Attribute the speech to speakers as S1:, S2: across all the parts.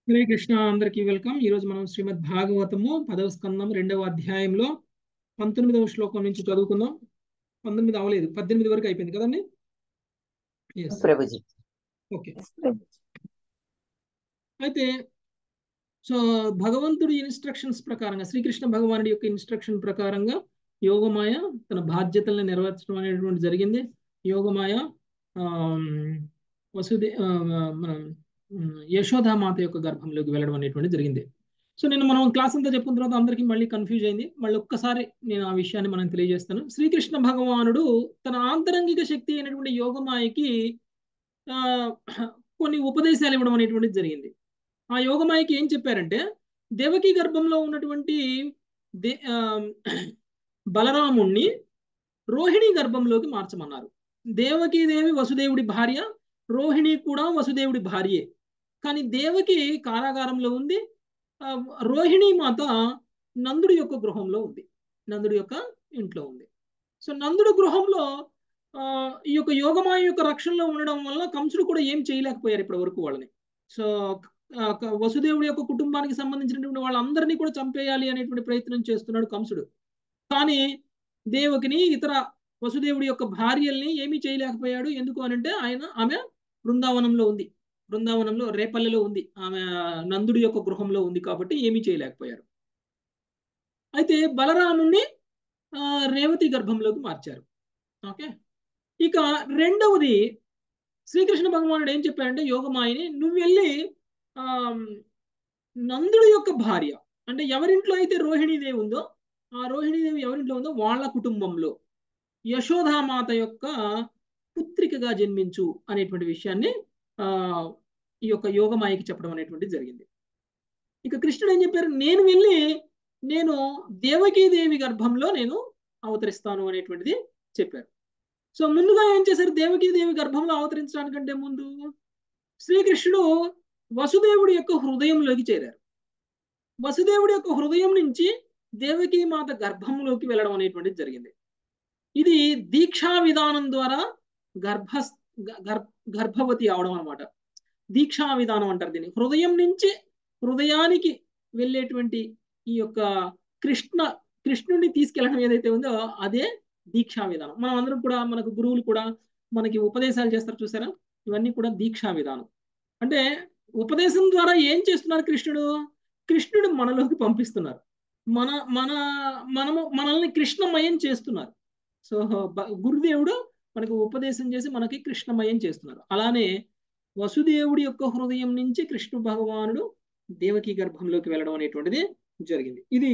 S1: హరే కృష్ణ అందరికీ వెల్కమ్ ఈ రోజు మనం శ్రీమద్ భాగవతము పదవ స్కందం రెండవ అధ్యాయంలో పంతొమ్మిదవ శ్లోకం నుంచి చదువుకుందాం పంతొమ్మిది అవలేదు పద్దెనిమిది వరకు అయిపోయింది కదండి ఎస్
S2: ప్రభుజీ
S1: ఓకే అయితే సో భగవంతుడి ఇన్స్ట్రక్షన్స్ ప్రకారంగా శ్రీకృష్ణ భగవానుడి యొక్క ఇన్స్ట్రక్షన్ ప్రకారంగా యోగమాయ తన బాధ్యతలను నెరవేర్చడం అనేటువంటి జరిగింది యోగమాయ ఆమ్, వసుదే ఆ, మనం ఉమ్, యశోదామాత యొక్క గర్భంలోకి వెళ్ళడం అనేటువంటి జరిగింది సో నేను మనం క్లాస్ అంతా చెప్పుకున్న తర్వాత అందరికీ మళ్ళీ కన్ఫ్యూజ్ అయింది మళ్ళీ ఒక్కసారి నేను ఆ విషయాన్ని మనం తెలియజేస్తాను శ్రీకృష్ణ భగవానుడు తన ఆంతరంగిక శక్తి అయినటువంటి యోగమాయకి ఆ, కొన్ని ఉపదేశాలు ఇవ్వడం అనేటువంటిది జరిగింది ఆ యోగమాయకి ఏం చెప్పారంటే దేవకి గర్భంలో ఉన్నటువంటి దే ఆ, బలరాముణ్ణి రోహిణి గర్భంలోకి మార్చమన్నారు దేవకీదేవి వసుదేవుడి భార్య రోహిణి కూడా వసుదేవుడి భార్యే కానీ దేవకి కారాగారంలో ఉంది ఆ, రోహిణి మాత నందుడి యొక్క గృహంలో ఉంది నందుడి యొక్క ఇంట్లో ఉంది సో నందుడి గృహంలో ఆ, ఈ యొక్క యోగమాయ యొక్క రక్షణలో ఉండడం వల్ల కంసుడు కూడా ఏం చేయలేకపోయారు ఇప్పటి వరకు వాళ్ళని సో ఆ, క- వసుదేవుడి యొక్క కుటుంబానికి సంబంధించినటువంటి వాళ్ళందరినీ కూడా చంపేయాలి అనేటువంటి ప్రయత్నం చేస్తున్నాడు కంసుడు కానీ దేవకిని ఇతర వసుదేవుడి యొక్క భార్యల్ని ఏమీ చేయలేకపోయాడు ఎందుకు అనంటే ఆయన ఆమె బృందావనంలో ఉంది బృందావనంలో రేపల్లెలో ఉంది ఆమె నందుడి యొక్క గృహంలో ఉంది కాబట్టి ఏమీ చేయలేకపోయారు అయితే బలరాముణ్ణి ఆ, రేవతి గర్భంలోకి మార్చారు ఓకే ఇక రెండవది శ్రీకృష్ణ భగవానుడు ఏం చెప్పాడంటే యోగమాయని నువ్వు వెళ్ళి ఆ, నందుడి యొక్క భార్య అంటే ఎవరింట్లో అయితే రోహిణీదేవి ఉందో ఆ రోహిణీదేవి ఎవరింట్లో ఉందో వాళ్ళ కుటుంబంలో యశోదామాత యొక్క పుత్రికగా జన్మించు అనేటువంటి విషయాన్ని ఆ ఈ యొక్క యోగమాయకి చెప్పడం అనేటువంటి జరిగింది ఇక కృష్ణుడు ఏం చెప్పారు నేను వెళ్ళి నేను దేవకీదేవి గర్భంలో నేను అవతరిస్తాను అనేటువంటిది చెప్పారు సో ముందుగా ఏం చేశారు దేవకీదేవి గర్భంలో అవతరించడానికంటే ముందు శ్రీకృష్ణుడు వసుదేవుడి యొక్క హృదయంలోకి చేరారు వసుదేవుడి యొక్క హృదయం నుంచి దేవకీ మాత గర్భంలోకి వెళ్ళడం అనేటువంటిది జరిగింది ఇది దీక్షా విధానం ద్వారా గర్భ గర్భ గర్భవతి అవడం అనమాట దీక్షా విధానం అంటారు దీన్ని హృదయం నుంచి హృదయానికి వెళ్ళేటువంటి ఈ యొక్క కృష్ణ కృష్ణుడిని తీసుకెళ్ళడం ఏదైతే ఉందో అదే దీక్షా విధానం మనం అందరం కూడా మనకు గురువులు కూడా మనకి ఉపదేశాలు చేస్తారు చూసారా ఇవన్నీ కూడా దీక్షా విధానం అంటే ఉపదేశం ద్వారా ఏం చేస్తున్నారు కృష్ణుడు కృష్ణుడు మనలోకి పంపిస్తున్నారు మన మన మనము మనల్ని కృష్ణమయం చేస్తున్నారు సో బ- గురుదేవుడు మనకు ఉపదేశం చేసి మనకి కృష్ణమయం చేస్తున్నారు అలానే వసుదేవుడి యొక్క హృదయం నుంచి కృష్ణ భగవానుడు దేవకి గర్భంలోకి వెళ్ళడం అనేటువంటిది జరిగింది ఇది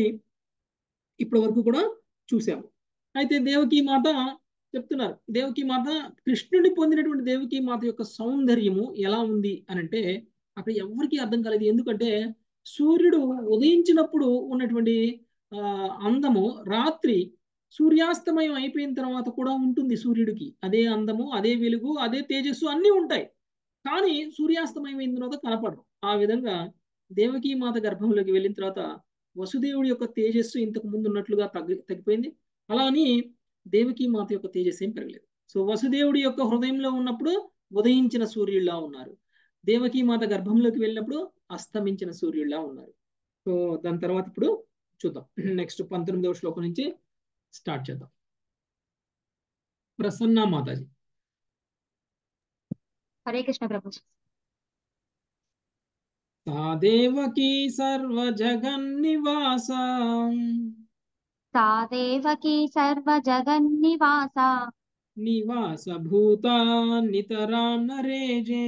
S1: ఇప్పటి వరకు కూడా చూసాము అయితే దేవకి మాత చెప్తున్నారు దేవకి మాత కృష్ణుడిని పొందినటువంటి దేవకి మాత యొక్క సౌందర్యము ఎలా ఉంది అని అంటే అక్కడ ఎవరికి అర్థం కాలేదు ఎందుకంటే సూర్యుడు ఉదయించినప్పుడు ఉన్నటువంటి ఆ అందము రాత్రి సూర్యాస్తమయం అయిపోయిన తర్వాత కూడా ఉంటుంది సూర్యుడికి అదే అందము అదే వెలుగు అదే తేజస్సు అన్నీ ఉంటాయి కానీ సూర్యాస్తమయం అయిన తర్వాత కనపడరు ఆ విధంగా దేవకీ మాత గర్భంలోకి వెళ్ళిన తర్వాత వసుదేవుడి యొక్క తేజస్సు ఇంతకు ముందు ఉన్నట్లుగా తగ్గి తగ్గిపోయింది అలా అని దేవకీ మాత యొక్క తేజస్సు ఏం పెరగలేదు సో వసుదేవుడి యొక్క హృదయంలో ఉన్నప్పుడు ఉదయించిన సూర్యుడిలా ఉన్నారు దేవకీ మాత గర్భంలోకి వెళ్ళినప్పుడు అస్తమించిన సూర్యుడిలా ఉన్నారు సో దాని తర్వాత ఇప్పుడు చూద్దాం నెక్స్ట్ పంతొమ్మిదవ శ్లోకం నుంచి స్టార్ట్ చేద్దాం ప్రసన్న మాతాజీ
S3: హరే కృష్ణ ప్రభు
S1: सा देवकी सर्वजगन्निवास
S3: सा देवकी सर्वजगन्निवास
S1: निवास भूता नितरां नरेजे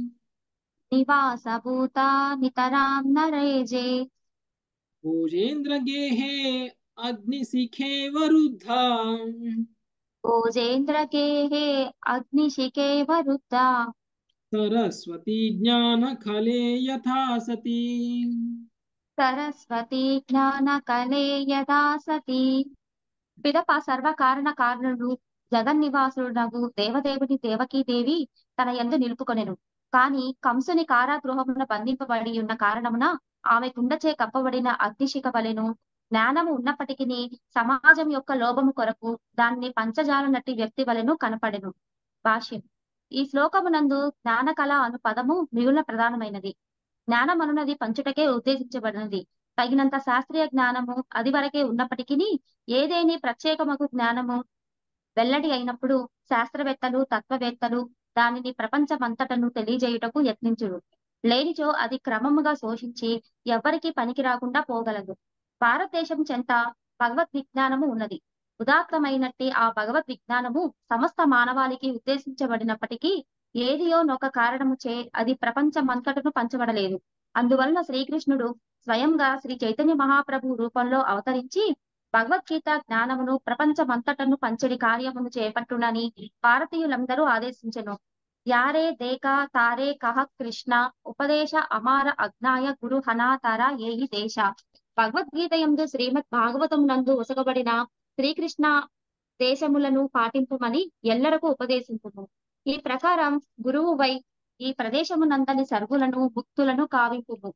S3: निवासभूता नितरां नरेजे
S1: भोजेन्द्रगेहे अग्निशिखे वरुद्धा
S3: भोजेन्द्रगेहे अग्निशिखे वरुद्धा
S1: सरस्वती ज्ञानखले यथा सती
S3: సరస్వతి జ్ఞానకలే యథా సతి పిదప సర్వకారణ కారణుడు జగన్నివాసుడు దేవదేవుని దేవకీదేవి తన యందు నిలుపుకొనెను కాని కంసుని కారాగృహమున బంధింపబడి ఉన్న కారణమున ఆమె కుండచే కప్పబడిన అగ్నిశిఖ వలెను జ్ఞానము ఉన్నప్పటికీ సమాజం యొక్క లోభము కొరకు దాన్ని పంచజాల నటి వ్యక్తి వలెను కనపడెను భాష్యం ఈ శ్లోకమునందు జ్ఞానకళ అను పదము మిగుల ప్రధానమైనది జ్ఞానం అనున్నది పంచుటకే ఉద్దేశించబడినది తగినంత శాస్త్రీయ జ్ఞానము అది వరకే ఉన్నప్పటికీ ఏదేని ప్రత్యేకమగు జ్ఞానము వెల్లడి అయినప్పుడు శాస్త్రవేత్తలు తత్వవేత్తలు దానిని ప్రపంచమంతటను తెలియజేయుటకు యత్నించుడు లేనిచో అది క్రమముగా శోషించి ఎవ్వరికీ పనికి రాకుండా పోగలదు భారతదేశం చెంత భగవద్ విజ్ఞానము ఉన్నది ఉదాత్తమైనట్టి ఆ భగవద్ విజ్ఞానము సమస్త మానవాళికి ఉద్దేశించబడినప్పటికీ ఏదియో నొక కారణము చే అది ప్రపంచమంతటను పంచబడలేదు అందువలన శ్రీకృష్ణుడు స్వయంగా శ్రీ చైతన్య మహాప్రభు రూపంలో అవతరించి భగవద్గీత జ్ఞానమును ప్రపంచమంతటను పంచడి కార్యమును చేపట్టునని భారతీయులందరూ ఆదేశించెను యారే దేకా తారే కహ కృష్ణ ఉపదేశ అమార అజ్ఞాయ గురు హనాతార ఏయి దేశ భగవద్గీత యందు శ్రీమద్ భాగవతం నందు ఉసగబడిన శ్రీకృష్ణ దేశములను పాటింపుమని ఎల్లరకు ఉపదేశించును ఈ ప్రకారం గురువు వై ఈ ప్రదేశమునందలి సర్వులను ముక్తులను కావింపుము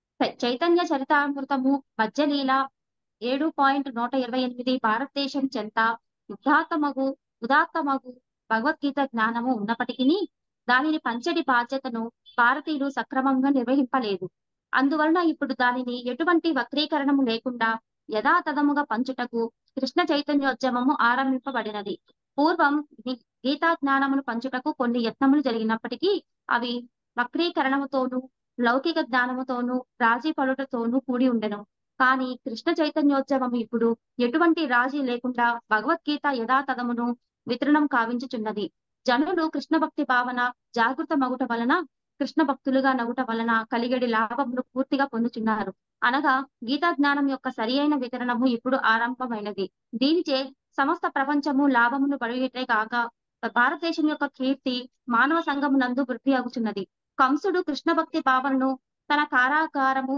S3: చైతన్య చరితామృతము మధ్యలీల ఏడు పాయింట్ నూట ఇరవై ఎనిమిది భారతదేశం చెంత ఉదాత్తమగు ఉదాత్తమగు భగవద్గీత జ్ఞానము ఉన్నప్పటికీ దానిని పంచడి బాధ్యతను భారతీయులు సక్రమంగా నిర్వహింపలేదు అందువలన ఇప్పుడు దానిని ఎటువంటి వక్రీకరణము లేకుండా యథాతథముగా పంచుటకు కృష్ణ చైతన్యోద్యమము ఆరంభింపబడినది పూర్వం గి- గీతా జ్ఞానమును పంచుటకు కొన్ని యత్నములు జరిగినప్పటికీ అవి వక్రీకరణముతోనూ లౌకిక జ్ఞానముతోనూ రాజీ పడుటతోనూ కూడి ఉండెను కానీ కృష్ణ చైతన్యోద్యమం ఇప్పుడు ఎటువంటి రాజీ లేకుండా భగవద్గీత యథాతథమును వితరణం కావించుచున్నది జనులు కృష్ణ భక్తి భావన జాగృత మగుట వలన కృష్ణ భక్తులుగా నగుట వలన కలిగడి లాభమును పూర్తిగా పొందుచున్నారు అనగా గీతా జ్ఞానం యొక్క సరి అయిన వితరణము ఇప్పుడు ఆరంభమైనది దీనిచే సమస్త ప్రపంచము లాభమును పడిగిటే కాక భారతదేశం యొక్క కీర్తి మానవ సంఘము నందు వృద్ధి అగుచున్నది కంసుడు కృష్ణ భక్తి భావనను తన కారాగారము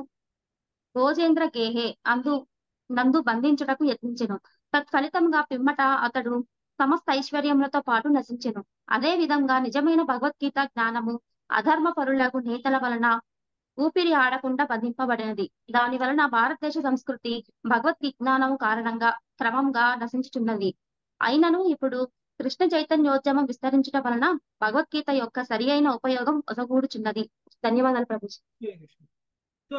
S3: రోజేంద్ర గేహే అందు నందు బంధించుటకు యత్నించెను తత్ఫలితంగా పిమ్మట అతడు సమస్త ఐశ్వర్యములతో పాటు నశించెను అదే విధంగా నిజమైన భగవద్గీత జ్ఞానము అధర్మ పరులకు నేతల వలన ఊపిరి ఆడకుండా బంధింపబడినది దాని వలన భారతదేశ సంస్కృతి భగవద్ విజ్ఞానం కారణంగా క్రమంగా నశించుచున్నది అయినను ఇప్పుడు కృష్ణ చైతన్యోద్యమం విస్తరించడం వలన భగవద్గీత యొక్క సరి అయిన ఉపయోగం ఒసగూడుచున్నది ధన్యవాదాలు ప్రభు
S1: సో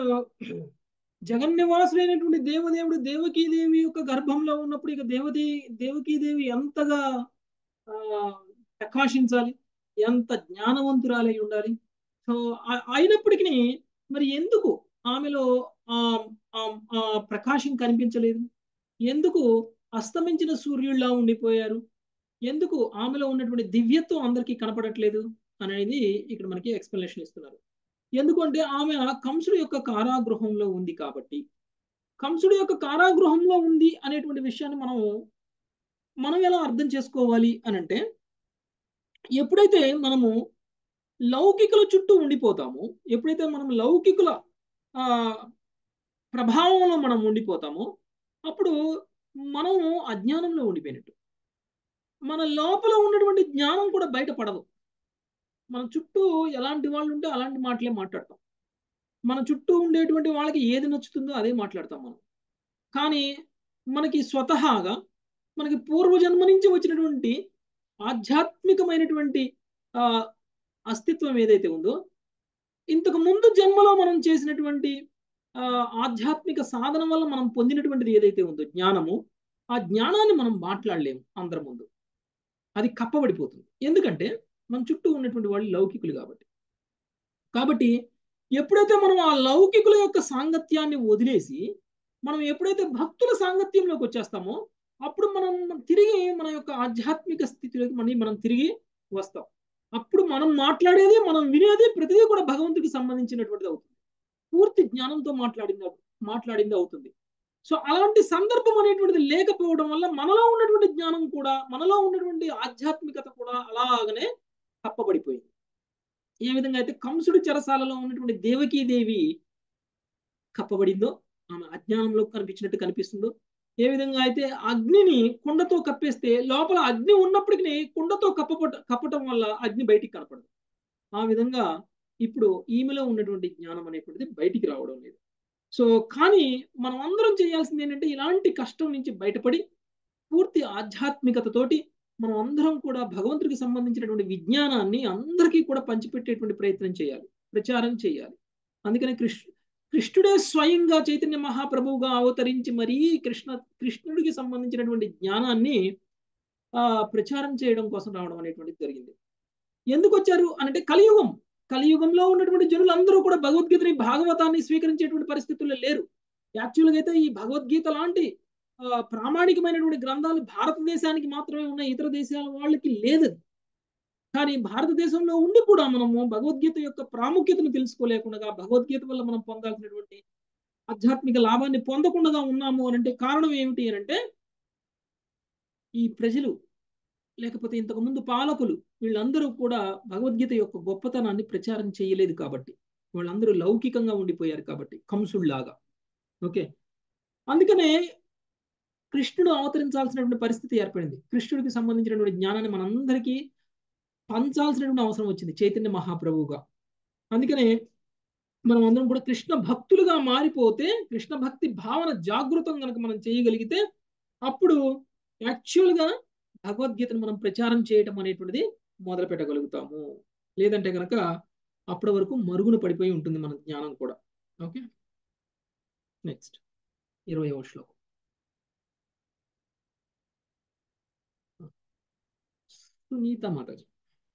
S1: జగన్నివాసులైనటువంటి దేవదేవుడు దేవకీదేవి యొక్క గర్భంలో ఉన్నప్పుడు ఇక దేవదే దేవకీదేవి ఎంతగా ఆ ప్రకాశించాలి ఎంత జ్ఞానవంతురాలై ఉండాలి సో ఆ- అయినప్పటికీ మరి ఎందుకు ఆమెలో ఆ ఆ- ఆ ప్రకాశం కనిపించలేదు ఎందుకు అస్తమించిన సూర్యుడిలా ఉండిపోయారు ఎందుకు ఆమెలో ఉన్నటువంటి దివ్యత్వం అందరికీ కనపడట్లేదు అనేది ఇక్కడ మనకి ఎక్స్ప్లెనేషన్ ఇస్తున్నారు ఎందుకంటే ఆమె కంసుడు యొక్క కారాగృహంలో ఉంది కాబట్టి కంసుడు యొక్క కారాగృహంలో ఉంది అనేటువంటి విషయాన్ని మనం మనం ఎలా అర్థం చేసుకోవాలి అని అంటే ఎప్పుడైతే మనము లౌకికుల చుట్టూ ఉండిపోతామో ఎప్పుడైతే మనం లౌకికుల ఆ ప్రభావంలో మనం ఉండిపోతామో అప్పుడు మనము అజ్ఞానంలో ఉండిపోయినట్టు మన లోపల ఉన్నటువంటి జ్ఞానం కూడా బయటపడదు మన చుట్టూ ఎలాంటి వాళ్ళు ఉంటే అలాంటి మాటలే మాట్లాడతాం మన చుట్టూ ఉండేటువంటి వాళ్ళకి ఏది నచ్చుతుందో అదే మాట్లాడతాం మనం కానీ మనకి స్వతహాగా మనకి పూర్వజన్మ నుంచి వచ్చినటువంటి ఆధ్యాత్మికమైనటువంటి ఆ అస్తిత్వం ఏదైతే ఉందో ఇంతకు ముందు జన్మలో మనం చేసినటువంటి ఆ ఆధ్యాత్మిక సాధన వల్ల మనం పొందినటువంటిది ఏదైతే ఉందో జ్ఞానము ఆ జ్ఞానాన్ని మనం మాట్లాడలేము అందరి ముందు అది కప్పబడిపోతుంది ఎందుకంటే మన చుట్టూ ఉన్నటువంటి వాళ్ళు లౌకికులు కాబట్టి కాబట్టి ఎప్పుడైతే మనం ఆ లౌకికుల యొక్క సాంగత్యాన్ని వదిలేసి మనం ఎప్పుడైతే భక్తుల సాంగత్యంలోకి వచ్చేస్తామో అప్పుడు మనం తిరిగి మన యొక్క ఆధ్యాత్మిక స్థితిలోకి మళ్ళీ మనం తిరిగి వస్తాం అప్పుడు మనం మాట్లాడేది మనం వినేది ప్రతిదీ కూడా భగవంతుడికి సంబంధించినటువంటిది అవుతుంది పూర్తి జ్ఞానంతో మాట్లాడింది మాట్లాడింది అవుతుంది సో అలాంటి సందర్భం అనేటువంటిది లేకపోవడం వల్ల మనలో ఉన్నటువంటి జ్ఞానం కూడా మనలో ఉన్నటువంటి ఆధ్యాత్మికత కూడా అలాగనే తప్పబడిపోయింది ఏ విధంగా అయితే కంసుడి చెరసాలలో ఉన్నటువంటి దేవకీదేవి కప్పబడిందో ఆమె అజ్ఞానంలో కనిపించినట్టు కనిపిస్తుందో ఏ విధంగా అయితే అగ్నిని కుండతో కప్పేస్తే లోపల అగ్ని ఉన్నప్పటికీ కుండతో కప్పపట కప్పటం వల్ల అగ్ని బయటికి కనపడదు ఆ విధంగా ఇప్పుడు ఈమెలో ఉన్నటువంటి జ్ఞానం అనేటువంటిది బయటికి రావడం లేదు సో కానీ మనం అందరం చేయాల్సింది ఏంటంటే ఇలాంటి కష్టం నుంచి బయటపడి పూర్తి ఆధ్యాత్మికతతోటి మనం అందరం కూడా భగవంతుడికి సంబంధించినటువంటి విజ్ఞానాన్ని అందరికీ కూడా పంచిపెట్టేటువంటి ప్రయత్నం చేయాలి ప్రచారం చేయాలి అందుకని కృష్ణ కృష్ణుడే స్వయంగా చైతన్య మహాప్రభువుగా అవతరించి మరీ కృష్ణ కృష్ణుడికి సంబంధించినటువంటి జ్ఞానాన్ని ఆ ప్రచారం చేయడం కోసం రావడం అనేటువంటిది జరిగింది ఎందుకు వచ్చారు అంటే కలియుగం కలియుగంలో ఉన్నటువంటి జనులందరూ కూడా భగవద్గీతని భాగవతాన్ని స్వీకరించేటువంటి పరిస్థితుల్లో లేరు యాక్చువల్గా అయితే ఈ భగవద్గీత లాంటి ప్రామాణికమైనటువంటి గ్రంథాలు భారతదేశానికి మాత్రమే ఉన్న ఇతర దేశాల వాళ్ళకి లేదు కానీ భారతదేశంలో ఉండి కూడా మనము భగవద్గీత యొక్క ప్రాముఖ్యతను తెలుసుకోలేకుండా భగవద్గీత వల్ల మనం పొందాల్సినటువంటి ఆధ్యాత్మిక లాభాన్ని పొందకుండా ఉన్నాము అని అంటే కారణం ఏమిటి అని అంటే ఈ ప్రజలు లేకపోతే ఇంతకుముందు పాలకులు వీళ్ళందరూ కూడా భగవద్గీత యొక్క గొప్పతనాన్ని ప్రచారం చేయలేదు కాబట్టి వాళ్ళందరూ లౌకికంగా ఉండిపోయారు కాబట్టి కంసుళ్లాగా ఓకే అందుకనే కృష్ణుడు అవతరించాల్సినటువంటి పరిస్థితి ఏర్పడింది కృష్ణుడికి సంబంధించినటువంటి జ్ఞానాన్ని మనందరికీ పంచాల్సినటువంటి అవసరం వచ్చింది చైతన్య మహాప్రభువుగా అందుకనే మనం అందరం కూడా కృష్ణ భక్తులుగా మారిపోతే కృష్ణ భక్తి భావన జాగృతం కనుక మనం చేయగలిగితే అప్పుడు యాక్చువల్గా భగవద్గీతను మనం ప్రచారం చేయటం అనేటువంటిది మొదలు పెట్టగలుగుతాము లేదంటే కనుక అప్పటి వరకు మరుగున పడిపోయి ఉంటుంది మన జ్ఞానం కూడా ఓకే నెక్స్ట్ ఇరవై శ్లోకం సునీత మాతాజీ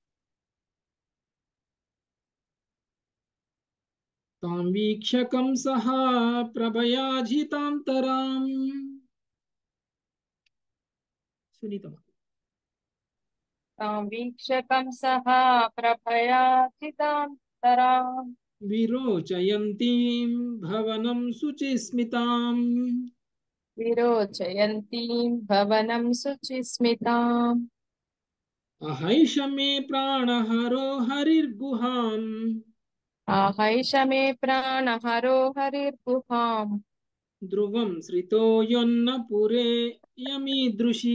S1: తాం వీక్షకం సహా ప్రభయాజితాంతరాం సునీత
S2: తాం వీక్షకం సహా ప్రభయాచితాంతరాం
S1: విరోచయంతీం భవనం శుచిస్మితాం
S2: విరోచయంతీం భవనం శుచిస్మితాం
S1: అహైష మే ప్రాణహరో హరిర్గుహాం
S2: ఆహైష మే ప్రాణహరో హరిర్గుహాం
S1: ధ్రువం శ్రితో యొన్న పురే యమీదృశీ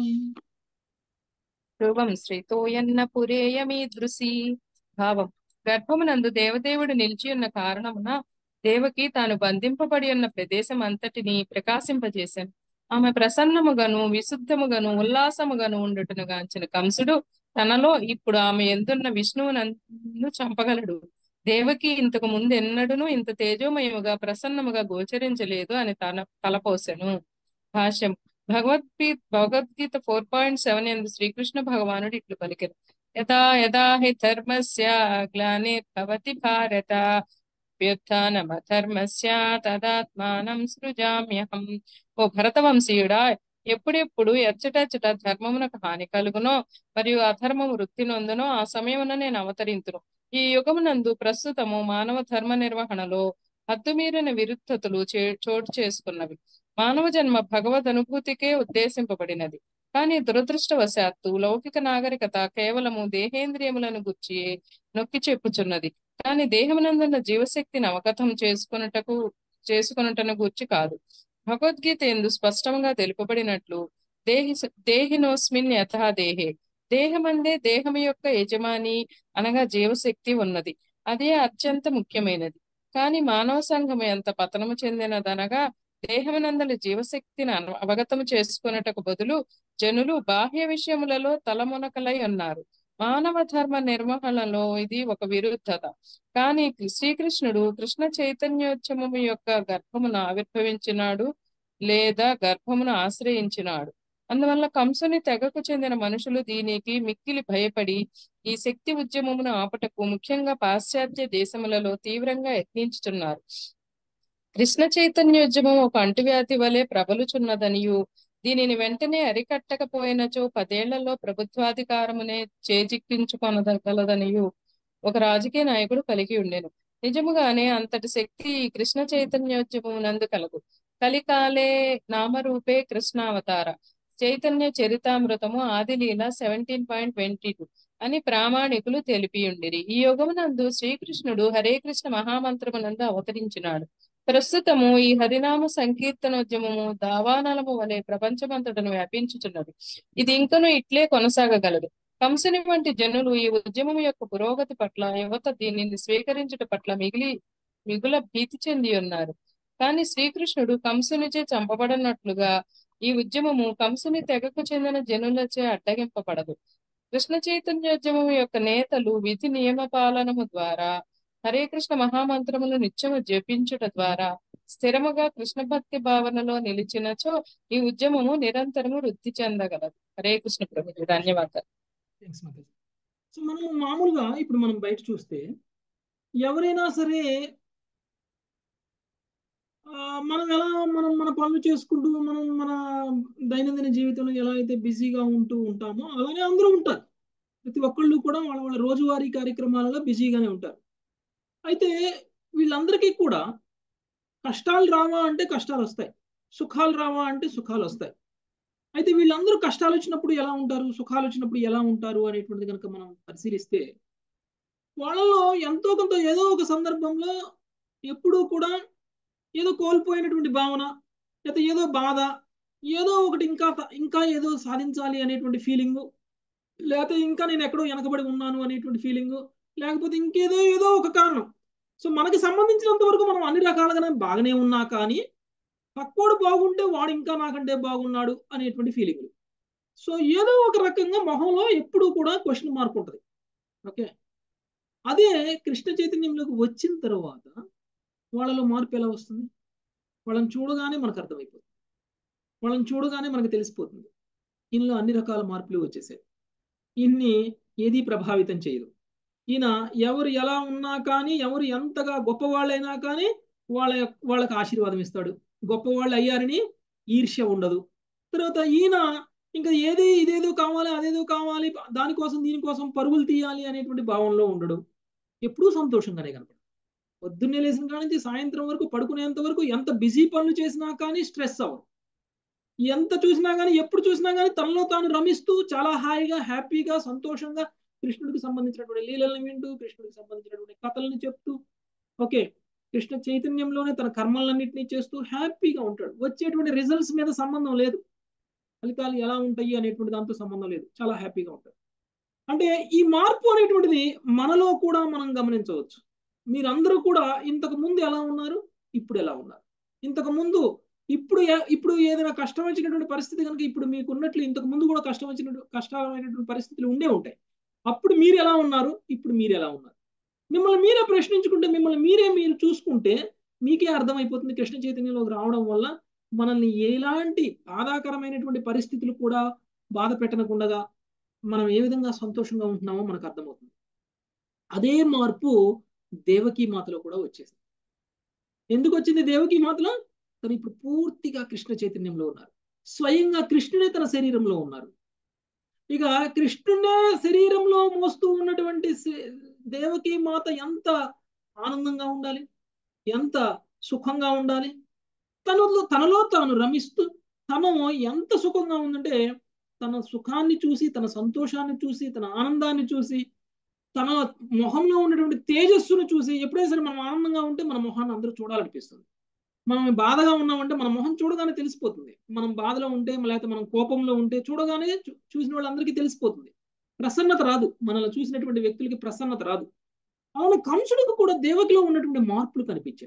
S2: ధ్రువం శ్రీతోయన్న పురేయమీదృశి భావం గర్భమునందు దేవదేవుడు నిలిచి ఉన్న కారణమున దేవకి తాను బంధింపబడి ఉన్న ప్రదేశం అంతటిని ప్రకాశింపజేశాను ఆమె ప్రసన్నముగను విశుద్ధముగను ఉల్లాసముగను ఉండుటను గాంచిన కంసుడు తనలో ఇప్పుడు ఆమె ఎందున్న విష్ణువునందు చంపగలడు దేవకి ఇంతకు ముందు ఎన్నడూను ఇంత తేజోమయముగా ప్రసన్నముగా గోచరించలేదు అని తన తలపోసెను భాష్యం Bhagavad Gita Bhagavad Gita four point seven ఎందు శ్రీకృష్ణ భగవానుడు ఇట్లు పలికెను యథా యథా హి ధర్మస్య గ్లానిర్భవతి భారత వ్యుత్నమధర్మస్య తదాత్మానం సృజామ్యహం ఓ భరతవంశీయుడా ఎప్పుడెప్పుడు ఎచ్చటెచ్చట ధర్మమునకు హాని కలుగునో మరియు అధర్మము వృత్తి నొందునో ఆ సమయమున నేను అవతరింతును ఈ యుగమునందు ప్రస్తుతము మానవ ధర్మ నిర్వహణలో హద్దుమీరిన విరుద్ధతలు చే చోటు చేసుకున్నవి మానవ జన్మ భగవద్ అనుభూతికే ఉద్దేశింపబడినది కానీ దురదృష్టవశాత్తు లౌకిక నాగరికత కేవలము దేహేంద్రియములను గుర్చి నొక్కి చెప్పుచున్నది కానీ దేహమునందున్న జీవశక్తిని అవగతం చేసుకున్నటకు చేసుకున్నటను గూర్చి కాదు భగవద్గీత ఎందు స్పష్టంగా తెలుపబడినట్లు దేహి దేహినోస్మిన్ యథా దేహే దేహమందే దేహం యొక్క యజమాని అనగా జీవశక్తి ఉన్నది అదే అత్యంత ముఖ్యమైనది కానీ మానవ సంఘం ఎంత పతనము చెందినదనగా దేహమునందలి జీవశక్తిని అవగతము చేసుకున్నటకు బదులు జనులు బాహ్య విషయములలో తలమునకలై ఉన్నారు మానవ ధర్మ నిర్వహణలో ఇది ఒక విరుద్ధత కానీ శ్రీకృష్ణుడు కృష్ణ చైతన్యోత్సవము యొక్క గర్భమును ఆవిర్భవించినాడు లేదా గర్భమును ఆశ్రయించినాడు అందువల్ల కంసుని తెగకు చెందిన మనుషులు దీనికి మిక్కిలి భయపడి ఈ శక్తి ఉద్యమమును ఆపటకు ముఖ్యంగా పాశ్చాత్య దేశములలో తీవ్రంగా యత్నించుతున్నారు కృష్ణ చైతన్యోద్యమం ఒక అంటువ్యాధి వలె ప్రబలుచున్నదనియు దీనిని వెంటనే అరికట్టకపోయినచో పదేళ్లలో ప్రభుత్వాధికారమునే చేజిక్కించుకొనగలదనియు ఒక రాజకీయ నాయకుడు కలిగి ఉండెను నిజముగానే అంతటి శక్తి ఈ కృష్ణ చైతన్యోద్యమం నందు కలదు కలికాలే నామరూపే కృష్ణావతార చైతన్య చరితామృతము ఆదిలీల సెవెంటీన్ పాయింట్ ట్వంటీ టూ అని ప్రామాణికులు తెలిపి ఉండిరి ఈ యుగమునందు శ్రీకృష్ణుడు హరే కృష్ణ మహామంత్రమునందు అవతరించినాడు ప్రస్తుతము ఈ హరినామ సంకీర్తనోద్యమము దావానలము వలె ప్రపంచమంతటను వ్యాపించుచున్నది ఇది ఇంకను ఇట్లే కొనసాగగలదు కంసుని వంటి జనులు ఈ ఉద్యమం యొక్క పురోగతి పట్ల యువత దీనిని స్వీకరించుట పట్ల మిగిలి మిగుల భీతి చెంది ఉన్నారు కానీ శ్రీకృష్ణుడు కంసునిచే చంపబడినట్లుగా ఈ ఉద్యమము కంసుని తెగకు చెందిన జనులచే అడ్డగింపబడదు కృష్ణ చైతన్యోద్యమం యొక్క నేతలు విధి నియమ పాలనము ద్వారా హరే కృష్ణ మహామంత్రములు నిత్యము జపించుట ద్వారా స్థిరముగా కృష్ణ భక్తి భావనలో నిలిచినచో ఈ ఉద్యమము నిరంతరము వృద్ధి చెందగలదు హరే కృష్ణ ప్రభు ధన్యవాదాలు
S1: థ్యాంక్స్ మాతాజీ సో మనం మామూలుగా ఇప్పుడు మనం బయట చూస్తే ఎవరైనా సరే ఆ, మనం ఎలా మనం మన పనులు చేసుకుంటూ మనం మన దైనందిన జీవితంలో ఎలా అయితే బిజీగా ఉంటూ ఉంటామో అలానే అందరూ ఉంటారు ప్రతి ఒక్కళ్ళు కూడా వాళ్ళ వాళ్ళ రోజువారీ కార్యక్రమాలలో బిజీగానే ఉంటారు అయితే వీళ్ళందరికీ కూడా కష్టాలు రావా అంటే కష్టాలు వస్తాయి సుఖాలు రావా అంటే సుఖాలు వస్తాయి అయితే వీళ్ళందరూ కష్టాలు వచ్చినప్పుడు ఎలా ఉంటారు సుఖాలు వచ్చినప్పుడు ఎలా ఉంటారు అనేటువంటిది కనుక మనం పరిశీలిస్తే వాళ్ళలో ఎంతో కొంత ఏదో ఒక సందర్భంలో ఎప్పుడూ కూడా ఏదో కోల్పోయినటువంటి భావన లేకపోతే ఏదో బాధ ఏదో ఒకటి ఇంకా త- ఇంకా ఏదో సాధించాలి అనేటువంటి ఫీలింగు లేకపోతే ఇంకా నేను ఎక్కడో వెనకబడి ఉన్నాను అనేటువంటి ఫీలింగు లేకపోతే ఇంకేదో ఏదో ఒక కారణం సో మనకి సంబంధించినంత వరకు మనం అన్ని రకాలుగానే బాగానే ఉన్నా కానీ పక్కోడు బాగుంటే వాడు ఇంకా నాకంటే బాగున్నాడు అనేటువంటి ఫీలింగ్ సో ఏదో ఒక రకంగా మొహంలో ఎప్పుడూ కూడా క్వశ్చన్ మార్క్ ఉంటుంది ఓకే అదే కృష్ణ చైతన్యంలోకి వచ్చిన తర్వాత వాళ్ళలో మార్పు ఎలా వస్తుంది వాళ్ళని చూడగానే మనకు అర్థమైపోతుంది వాళ్ళని చూడగానే మనకు తెలిసిపోతుంది ఇందులో అన్ని రకాల మార్పులు వచ్చేసాయి ఇన్ని ఏది ప్రభావితం చేయదు ఈయన ఎవరు ఎలా ఉన్నా కానీ ఎవరు ఎంతగా గొప్పవాళ్ళైనా కానీ వాళ్ళ యొక్క- వాళ్ళకి ఆశీర్వాదం ఇస్తాడు గొప్పవాళ్ళు అయ్యారని ఈర్ష్య ఉండదు తర్వాత ఈయన ఇంకా ఏది ఇదేదో కావాలి అదేదో కావాలి దానికోసం దీనికోసం పరుగులు తీయాలి అనేటువంటి భావంలో ఉండడు ఎప్పుడూ సంతోషంగానే కనపడు పొద్దున్నే లేచిన కాడి నుంచి సాయంత్రం వరకు పడుకునేంత వరకు ఎంత బిజీ పనులు చేసినా కానీ స్ట్రెస్ అవ్వదు ఎంత చూసినా కానీ ఎప్పుడు చూసినా కానీ తనలో తాను రమిస్తూ చాలా హాయిగా హ్యాపీగా సంతోషంగా కృష్ణుడికి సంబంధించినటువంటి లీలల్ని వింటూ కృష్ణుడికి సంబంధించినటువంటి కథల్ని చెప్తూ ఓకే కృష్ణ చైతన్యంలోనే తన కర్మలన్నింటినీ చేస్తూ హ్యాపీగా ఉంటాడు వచ్చేటువంటి రిజల్ట్స్ మీద సంబంధం లేదు ఫలితాలు ఎలా ఉంటాయి అనేటువంటి దాంతో సంబంధం లేదు చాలా హ్యాపీగా ఉంటాడు అంటే ఈ మార్పు అనేటువంటిది మనలో కూడా మనం గమనించవచ్చు మీరందరూ కూడా ఇంతకు ముందు ఎలా ఉన్నారు ఇప్పుడు ఎలా ఉన్నారు ఇంతకు ముందు ఇప్పుడు ఏ- ఇప్పుడు ఏదైనా కష్టం వచ్చినటువంటి పరిస్థితి కనుక ఇప్పుడు మీకు ఉన్నట్లు ఇంతకు ముందు కూడా కష్టం వచ్చినటువంటి కష్టమైనటువంటి పరిస్థితులు ఉండే ఉంటాయి అప్పుడు మీరు ఎలా ఉన్నారు ఇప్పుడు మీరు ఎలా ఉన్నారు మిమ్మల్ని మీరే ప్రశ్నించుకుంటే మిమ్మల్ని మీరే మీరు చూసుకుంటే మీకే అర్థమైపోతుంది కృష్ణ చైతన్యంలోకి రావడం వల్ల మనల్ని ఎలాంటి బాధాకరమైనటువంటి పరిస్థితులు కూడా బాధ పెట్టనకుండా మనం ఏ విధంగా సంతోషంగా ఉంటున్నామో మనకు అర్థమవుతుంది అదే మార్పు దేవకీ మాతలో కూడా వచ్చేసింది ఎందుకు వచ్చింది దేవకీ మాతలో తను ఇప్పుడు పూర్తిగా కృష్ణ చైతన్యంలో ఉన్నారు స్వయంగా కృష్ణుడే తన శరీరంలో ఉన్నారు ఇక కృష్ణుడే శరీరంలో మోస్తూ ఉన్నటువంటి సే- దేవకీ మాత ఎంత ఆనందంగా ఉండాలి ఎంత సుఖంగా ఉండాలి తనలో తనలో తాను రమిస్తూ తను ఎంత సుఖంగా ఉందంటే తన సుఖాన్ని చూసి తన సంతోషాన్ని చూసి తన ఆనందాన్ని చూసి తన మొహంలో ఉన్నటువంటి తేజస్సును చూసి ఎప్పుడైనా సరే మనం ఆనందంగా ఉంటే మన మొహాన్ని అందరూ చూడాలనిపిస్తుంది మనం బాధగా ఉన్నామంటే మన మొహం చూడగానే తెలిసిపోతుంది మనం బాధలో ఉంటే లేకపోతే మనం కోపంలో ఉంటే చూడగానే చూ- చూసిన వాళ్ళందరికీ తెలిసిపోతుంది ప్రసన్నత రాదు మనల్ని చూసినటువంటి వ్యక్తులకి ప్రసన్నత రాదు అవును కంసుడికి కూడా దేవకిలో ఉన్నటువంటి మార్పులు కనిపించాయి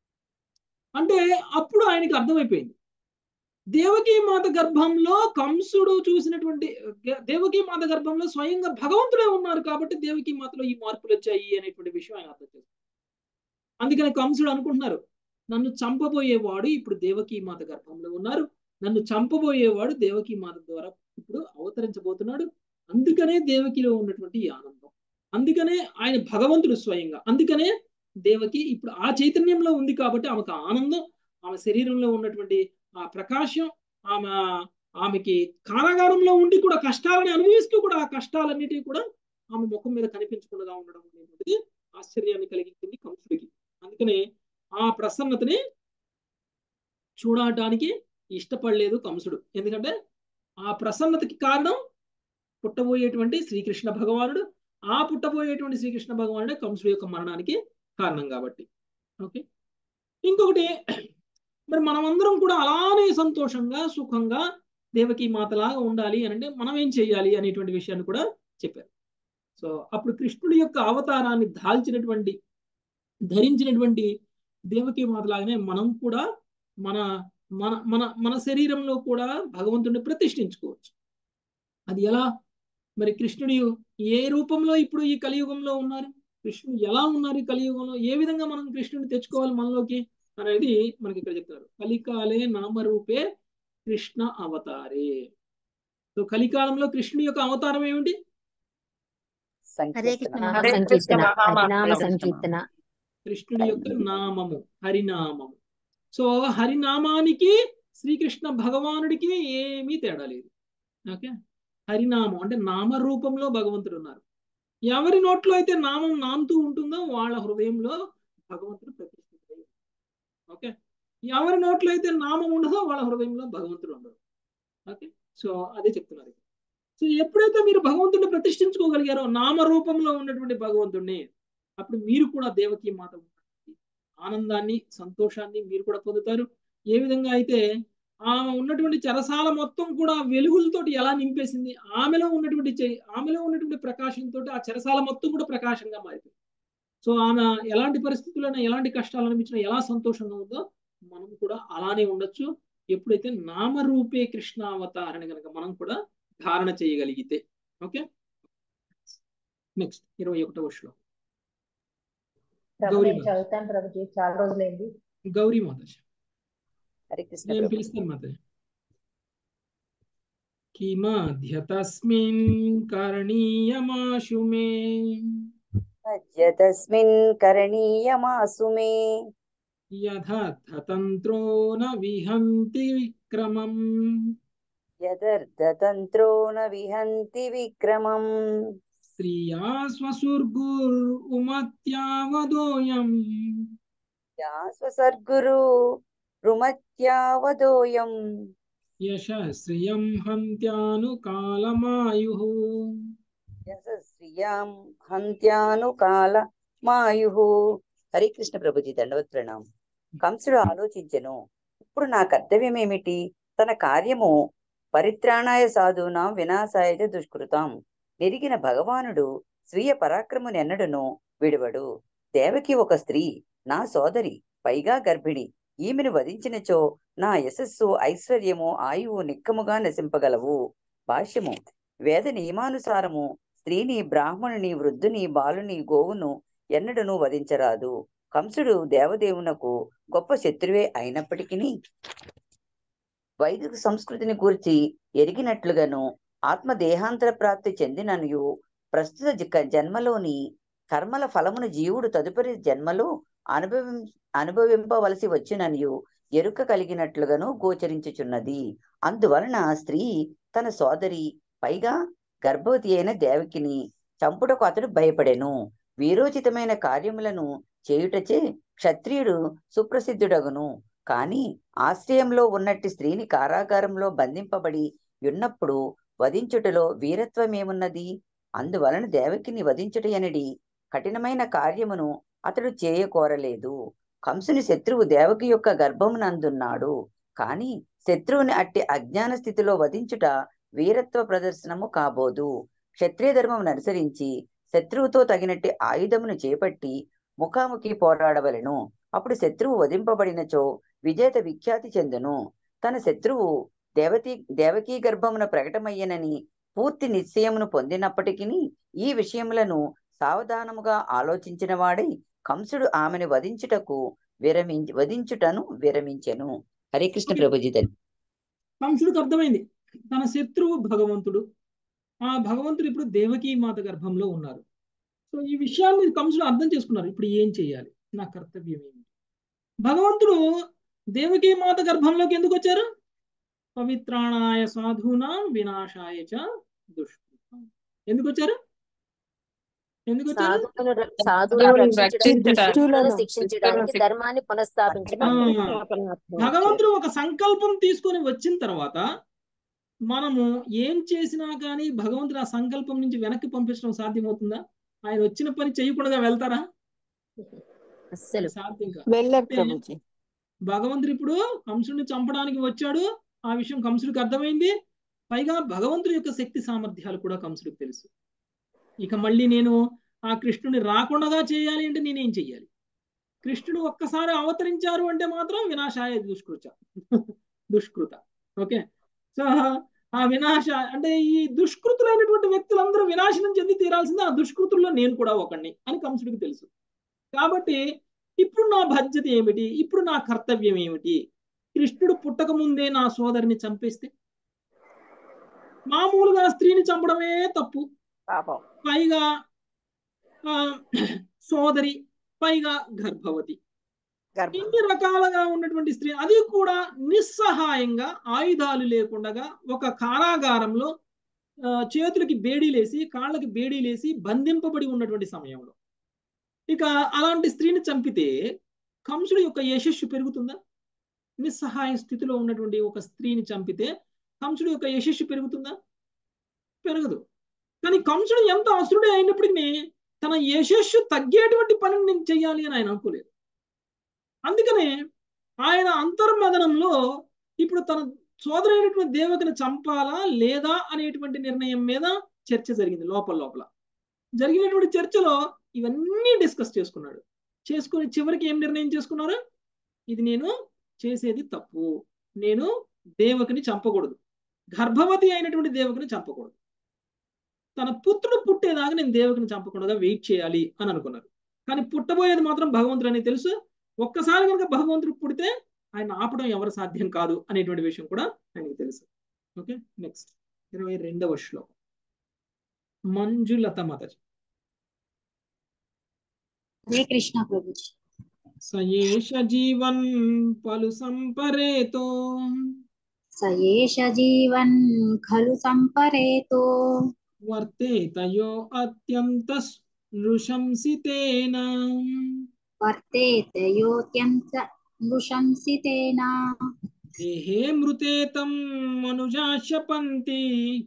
S1: అంటే అప్పుడు ఆయనకి అర్థమైపోయింది దేవకీ మాత గర్భంలో కంసుడు చూసినటువంటి దేవకీ మాత గర్భంలో స్వయంగా భగవంతుడే ఉన్నారు కాబట్టి దేవకీ మాతలో ఈ మార్పులు వచ్చాయి అనేటువంటి విషయం ఆయన అర్థం చేస్తారు అందుకని కంసుడు అనుకుంటున్నారు నన్ను చంపబోయేవాడు ఇప్పుడు దేవకీ మాత గర్భంలో ఉన్నారు నన్ను చంపబోయేవాడు దేవకీ మాత ద్వారా ఇప్పుడు అవతరించబోతున్నాడు అందుకనే దేవకిలో ఉన్నటువంటి ఈ ఆనందం అందుకనే ఆయన భగవంతుడు స్వయంగా అందుకనే దేవకి ఇప్పుడు ఆ చైతన్యంలో ఉంది కాబట్టి ఆమెకు ఆ ఆనందం ఆమె శరీరంలో ఉన్నటువంటి ఆ ప్రకాశం ఆమె ఆమెకి కారాగారంలో ఉండి కూడా కష్టాలని అనుభవిస్తూ కూడా ఆ కష్టాలన్నిటికీ కూడా ఆమె ముఖం మీద కనిపించకుండా ఉండడం అనేటువంటిది ఆశ్చర్యాన్ని కలిగించింది కంసుడికి అందుకనే ఆ ప్రసన్నతని చూడటానికి ఇష్టపడలేదు కంసుడు ఎందుకంటే ఆ ప్రసన్నతకి కారణం పుట్టబోయేటువంటి శ్రీకృష్ణ భగవానుడు ఆ పుట్టబోయేటువంటి శ్రీకృష్ణ భగవానుడే కంసుడు యొక్క మరణానికి కారణం కాబట్టి ఓకే ఇంకొకటి మరి మనమందరం కూడా అలానే సంతోషంగా సుఖంగా దేవకి మాతలాగా ఉండాలి అని అంటే మనం ఏం చేయాలి అనేటువంటి విషయాన్ని కూడా చెప్పారు సో అప్పుడు కృష్ణుడి యొక్క అవతారాన్ని దాల్చినటువంటి ధరించినటువంటి దేవకి మాతలాగానే మనం కూడా మన మన మన మన శరీరంలో కూడా భగవంతుడిని ప్రతిష్ఠించుకోవచ్చు అది ఎలా మరి కృష్ణుడు ఏ రూపంలో ఇప్పుడు ఈ కలియుగంలో ఉన్నారు కృష్ణుడు ఎలా ఉన్నారు ఈ కలియుగంలో ఏ విధంగా మనం కృష్ణుడిని తెచ్చుకోవాలి మనలోకి అనేది మనకి ఇక్కడ చెప్తారు కలికాలే నామరూపే కృష్ణ అవతారే సో కలికాలంలో కృష్ణుడి యొక్క అవతారం ఏమిటి
S3: హరే కృష్ణ
S4: సంకీర్తన
S2: హరే
S3: మహామంత్రం
S2: కృష్ణ
S3: హరినామ
S2: మహామంత్రం
S3: సంకీర్తన
S1: కృష్ణుడి యొక్క నామము హరినామము సో హరినామానికి శ్రీకృష్ణ భగవానుడికి ఏమీ తేడా లేదు ఓకే హరినామం అంటే నామరూపంలో భగవంతుడు ఉన్నారు ఎవరి నోట్లో అయితే నామం నాంతూ ఉంటుందో వాళ్ళ హృదయంలో భగవంతుడు ప్రతిష్ఠితుడై ఓకే ఎవరి నోట్లో అయితే నామం ఉండదో వాళ్ళ హృదయంలో భగవంతుడు ఉండడు ఓకే సో అదే చెప్తున్నారు సో ఎప్పుడైతే మీరు భగవంతుడిని ప్రతిష్ఠించుకోగలిగారో నామరూపంలో ఉన్నటువంటి భగవంతుడిని అప్పుడు మీరు కూడా దేవకీ మాత ఆనందాన్ని సంతోషాన్ని మీరు కూడా పొందుతారు ఏ విధంగా అయితే ఆమె ఉన్నటువంటి చెరసాల మొత్తం కూడా వెలుగులతోటి ఎలా నింపేసింది ఆమెలో ఉన్నటువంటి చై- ఆమెలో ఉన్నటువంటి ప్రకాశంతో ఆ చెరసాల మొత్తం కూడా ప్రకాశంగా మారిపోయింది సో ఆమె ఎలాంటి పరిస్థితుల్లోనే ఎలాంటి కష్టాలు అనిపించినా ఎలా సంతోషంగా ఉందో మనం కూడా అలానే ఉండొచ్చు ఎప్పుడైతే నామరూపే కృష్ణావతారణ కనుక మనం కూడా ధారణ చేయగలిగితే ఓకే నెక్స్ట్ ఇరవై ఒకటవ శ్లోకం
S5: ప్రభు
S1: గౌరీ
S5: నేను
S1: మాత.
S5: చదువుతాను ప్రభుజీ చాలా రోజులైంది
S1: గౌరీ మాతాజీ
S4: హరే కృష్ణ
S1: నేను
S4: ప్రభు
S1: పిలుస్తాను మాతాజీ కిమధ్య తస్మిన్ కరణీయమాశు మే
S4: అద్య తస్మిన్ కరణీయమాసు మే
S1: యథార్థతంత్రో న విహంతి విక్రమం
S4: యదర్థతంత్రో న విహంతి విక్రమం
S1: స్త్రియా స్వసుర్గుర్ ఉమత్యావదోయం
S4: యా స్వసర్గురు రుమత్యావదోయం
S1: యశశ్రియం హంత్యాను కాలమాయు
S4: యశస్రియాం హంత్యాను కాల మాయు హరే కృష్ణ ప్రభుజీ దండవత్ ప్రణాం కంసుడు ఆలోచించెను ఇప్పుడు నా కర్తవ్యం ఏమిటి తన కార్యము పరిత్రాణాయ సాధూనాం వినాశాయ చ దుష్కృతాం నెరిగిన భగవానుడు స్వీయ పరాక్రమునెన్నడును విడువడు దేవకి ఒక స్త్రీ నా సోదరి పైగా గర్భిణి ఈమెను వధించినచో నా యశస్సు ఐశ్వర్యము ఆయువు నిక్కముగా నశింపగలవు భాష్యము వేద నియమానుసారము స్త్రీని బ్రాహ్మణుని వృద్ధుని బాలుని గోవును ఎన్నడను వధించరాదు కంసుడు దేవదేవునకు గొప్ప శత్రువే అయినప్పటికీ వైదిక సంస్కృతిని గూర్చి ఎరిగినట్లుగాను ఆత్మ దేహాంతర ప్రాప్తి చెందిననియు ప్రస్తుత జ- జన్మలోని కర్మల ఫలమును జీవుడు తదుపరి జన్మలో అనుభవిం అనుభవింపవలసి వచ్చిననియు ఎరుక కలిగినట్లుగాను గోచరించుచున్నది అందువలన స్త్రీ తన సోదరి పైగా గర్భవతి అయిన దేవకిని చంపుటకు అతడు భయపడెను వీరోచితమైన కార్యములను చేయుటచే క్షత్రియుడు సుప్రసిద్ధుడగును కాని ఆశ్రయంలో ఉన్నట్టి స్త్రీని కారాగారంలో బంధింపబడి ఉన్నప్పుడు వధించుటలో వీరత్వమేమున్నది అందువలన దేవకిని వధించుటయనడి కఠినమైన కార్యమును అతడు చేయకోరలేదు కంసుని శత్రువు దేవకి యొక్క గర్భమునందున్నాడు కాని శత్రువుని అట్టి అజ్ఞాన స్థితిలో వధించుట వీరత్వ ప్రదర్శనము కాబోదు క్షత్రియ ధర్మమును అనుసరించి శత్రువుతో తగినట్టి ఆయుధమును చేపట్టి ముఖాముఖి పోరాడవలెను అప్పుడు శత్రువు వధింపబడినచో విజేత విఖ్యాతి చెందును తన శత్రువు దేవతి దేవకీ గర్భమున ప్రకటమయ్యనని పూర్తి నిశ్చయమును పొందినప్పటికీ ఈ విషయములను సావధానముగా ఆలోచించిన వాడై కంసుడు ఆమెను వధించుటకు విరమించి వధించుటను విరమించెను హరే కృష్ణ ప్రభుజీ ధన్య
S1: కంసుడికి అర్థమైంది తన శత్రువు భగవంతుడు ఆ భగవంతుడు ఇప్పుడు దేవకీ మాత గర్భంలో ఉన్నారు సో ఈ విషయాన్ని కంసుడు అర్థం చేసుకున్నారు ఇప్పుడు ఏం చేయాలి నా కర్తవ్యం ఏమి భగవంతుడు దేవకీ మాత గర్భంలోకి ఎందుకు వచ్చారు పవిత్రాణాయ సాధూనాం వినాశాయ చ దుష్కృతం ఎందుకు వచ్చారు ఎందుకు వచ్చారు
S6: సాధువులను ర- సాధువులను
S2: దుష్టులను
S6: రక్షించడానికి
S2: రక్షించడానికి,
S6: దుష్టులను
S2: దుష్టులను
S6: శిక్షించడానికి
S2: శిక్ష-
S6: ధర్మాన్ని పునఃస్థాపించడానికి
S1: ఆ.
S6: స్థాపనాత్మకం.
S1: భగవంతుడు ఒక సంకల్పం తీసుకొని వచ్చిన తర్వాత మనము ఏం చేసినా కానీ భగవంతుడు ఆ సంకల్పం నుంచి వెనక్కి పంపించడం సాధ్యమవుతుందా ఆయన వచ్చిన పని చేయకుండా వెళ్తారా
S6: అస్సలు
S1: సాధ్యం కాదు
S7: వెళ్ళరు ప్రభుజీ
S1: భగవంతుడు ఇప్పుడు కంసుడిని చంపడానికి వచ్చాడు ఆ విషయం కంసుడికి అర్థమైంది పైగా భగవంతుడి యొక్క శక్తి సామర్థ్యాలు కూడా కంసుడికి తెలుసు ఇక మళ్ళీ నేను ఆ కృష్ణుని రాకుండా చేయాలి అంటే నేనేం చెయ్యాలి కృష్ణుడు ఒక్కసారి అవతరించారు అంటే మాత్రం వినాశాయ దుష్కృత దుష్కృత ఓకే సో ఆ వినాశ అంటే ఈ దుష్కృతులైనటువంటి వ్యక్తులందరూ వినాశనం చెంది తీరాల్సిందే ఆ దుష్కృతుల్లో నేను కూడా ఒకడిని అని కంసుడికి తెలుసు కాబట్టి ఇప్పుడు నా బాధ్యత ఏమిటి ఇప్పుడు నా కర్తవ్యం ఏమిటి కృష్ణుడు పుట్టక ముందే నా సోదరిని చంపేస్తే మామూలుగా స్త్రీని చంపడమే తప్పు
S6: పాపం
S1: పైగా ఆ, సోదరి పైగా గర్భవతి
S6: గర్భం
S1: ఇన్ని రకాలుగా ఉన్నటువంటి స్త్రీ అది కూడా నిస్సహాయంగా ఆయుధాలు లేకుండా ఒక కారాగారంలో ఆ, చేతులకి బేడీలేసి కాళ్ళకి బేడీలేసి బంధింపబడి ఉన్నటువంటి సమయంలో ఇక అలాంటి స్త్రీని చంపితే కంసుడి యొక్క యశస్సు పెరుగుతుందా నిస్సహాయ స్థితిలో ఉన్నటువంటి ఒక స్త్రీని చంపితే కంసుడి యొక్క యశస్సు పెరుగుతుందా పెరగదు కానీ కంసుడు ఎంత అసురుడే అయినప్పటికీ తన యశస్సు తగ్గేటువంటి పనిని నేను చెయ్యాలి అని ఆయన అనుకోలేదు అందుకనే ఆయన అంతర్మదనంలో ఇప్పుడు తన సోదరైనటువంటి దేవతను చంపాలా లేదా అనేటువంటి నిర్ణయం మీద చర్చ జరిగింది లోపల లోపల జరిగినటువంటి చర్చలో ఇవన్నీ డిస్కస్ చేసుకున్నాడు చేసుకుని చివరికి ఏం నిర్ణయం చేసుకున్నారు ఇది నేను చేసేది తప్పు నేను దేవకిని చంపకూడదు గర్భవతి అయినటువంటి దేవకిని చంపకూడదు తన పుత్రుడు పుట్టేదాకా నేను దేవకిని చంపకుండా వెయిట్ చేయాలి అని అనుకున్నారు కానీ పుట్టబోయేది మాత్రం భగవంతుడు అని తెలుసు ఒక్కసారి కనుక భగవంతుడు పుడితే ఆయన ఆపడం ఎవరు సాధ్యం కాదు అనేటువంటి విషయం కూడా ఆయనకు తెలుసు ఓకే నెక్స్ట్ ఇరవై రెండవ శ్లోకం మంజులత మత
S7: హరే కృష్ణ ప్రభుజీ
S1: సయేష జీవన్ పలు సంపరేతో
S7: సయేష జీవన్ ఖలు సంపరేతో
S1: వర్తేతయో అత్యంత నృశంసితేన
S7: వర్తేతయోత్యంత నృశంసితేన
S1: దేహే మృతే తం మనుజాశపంతి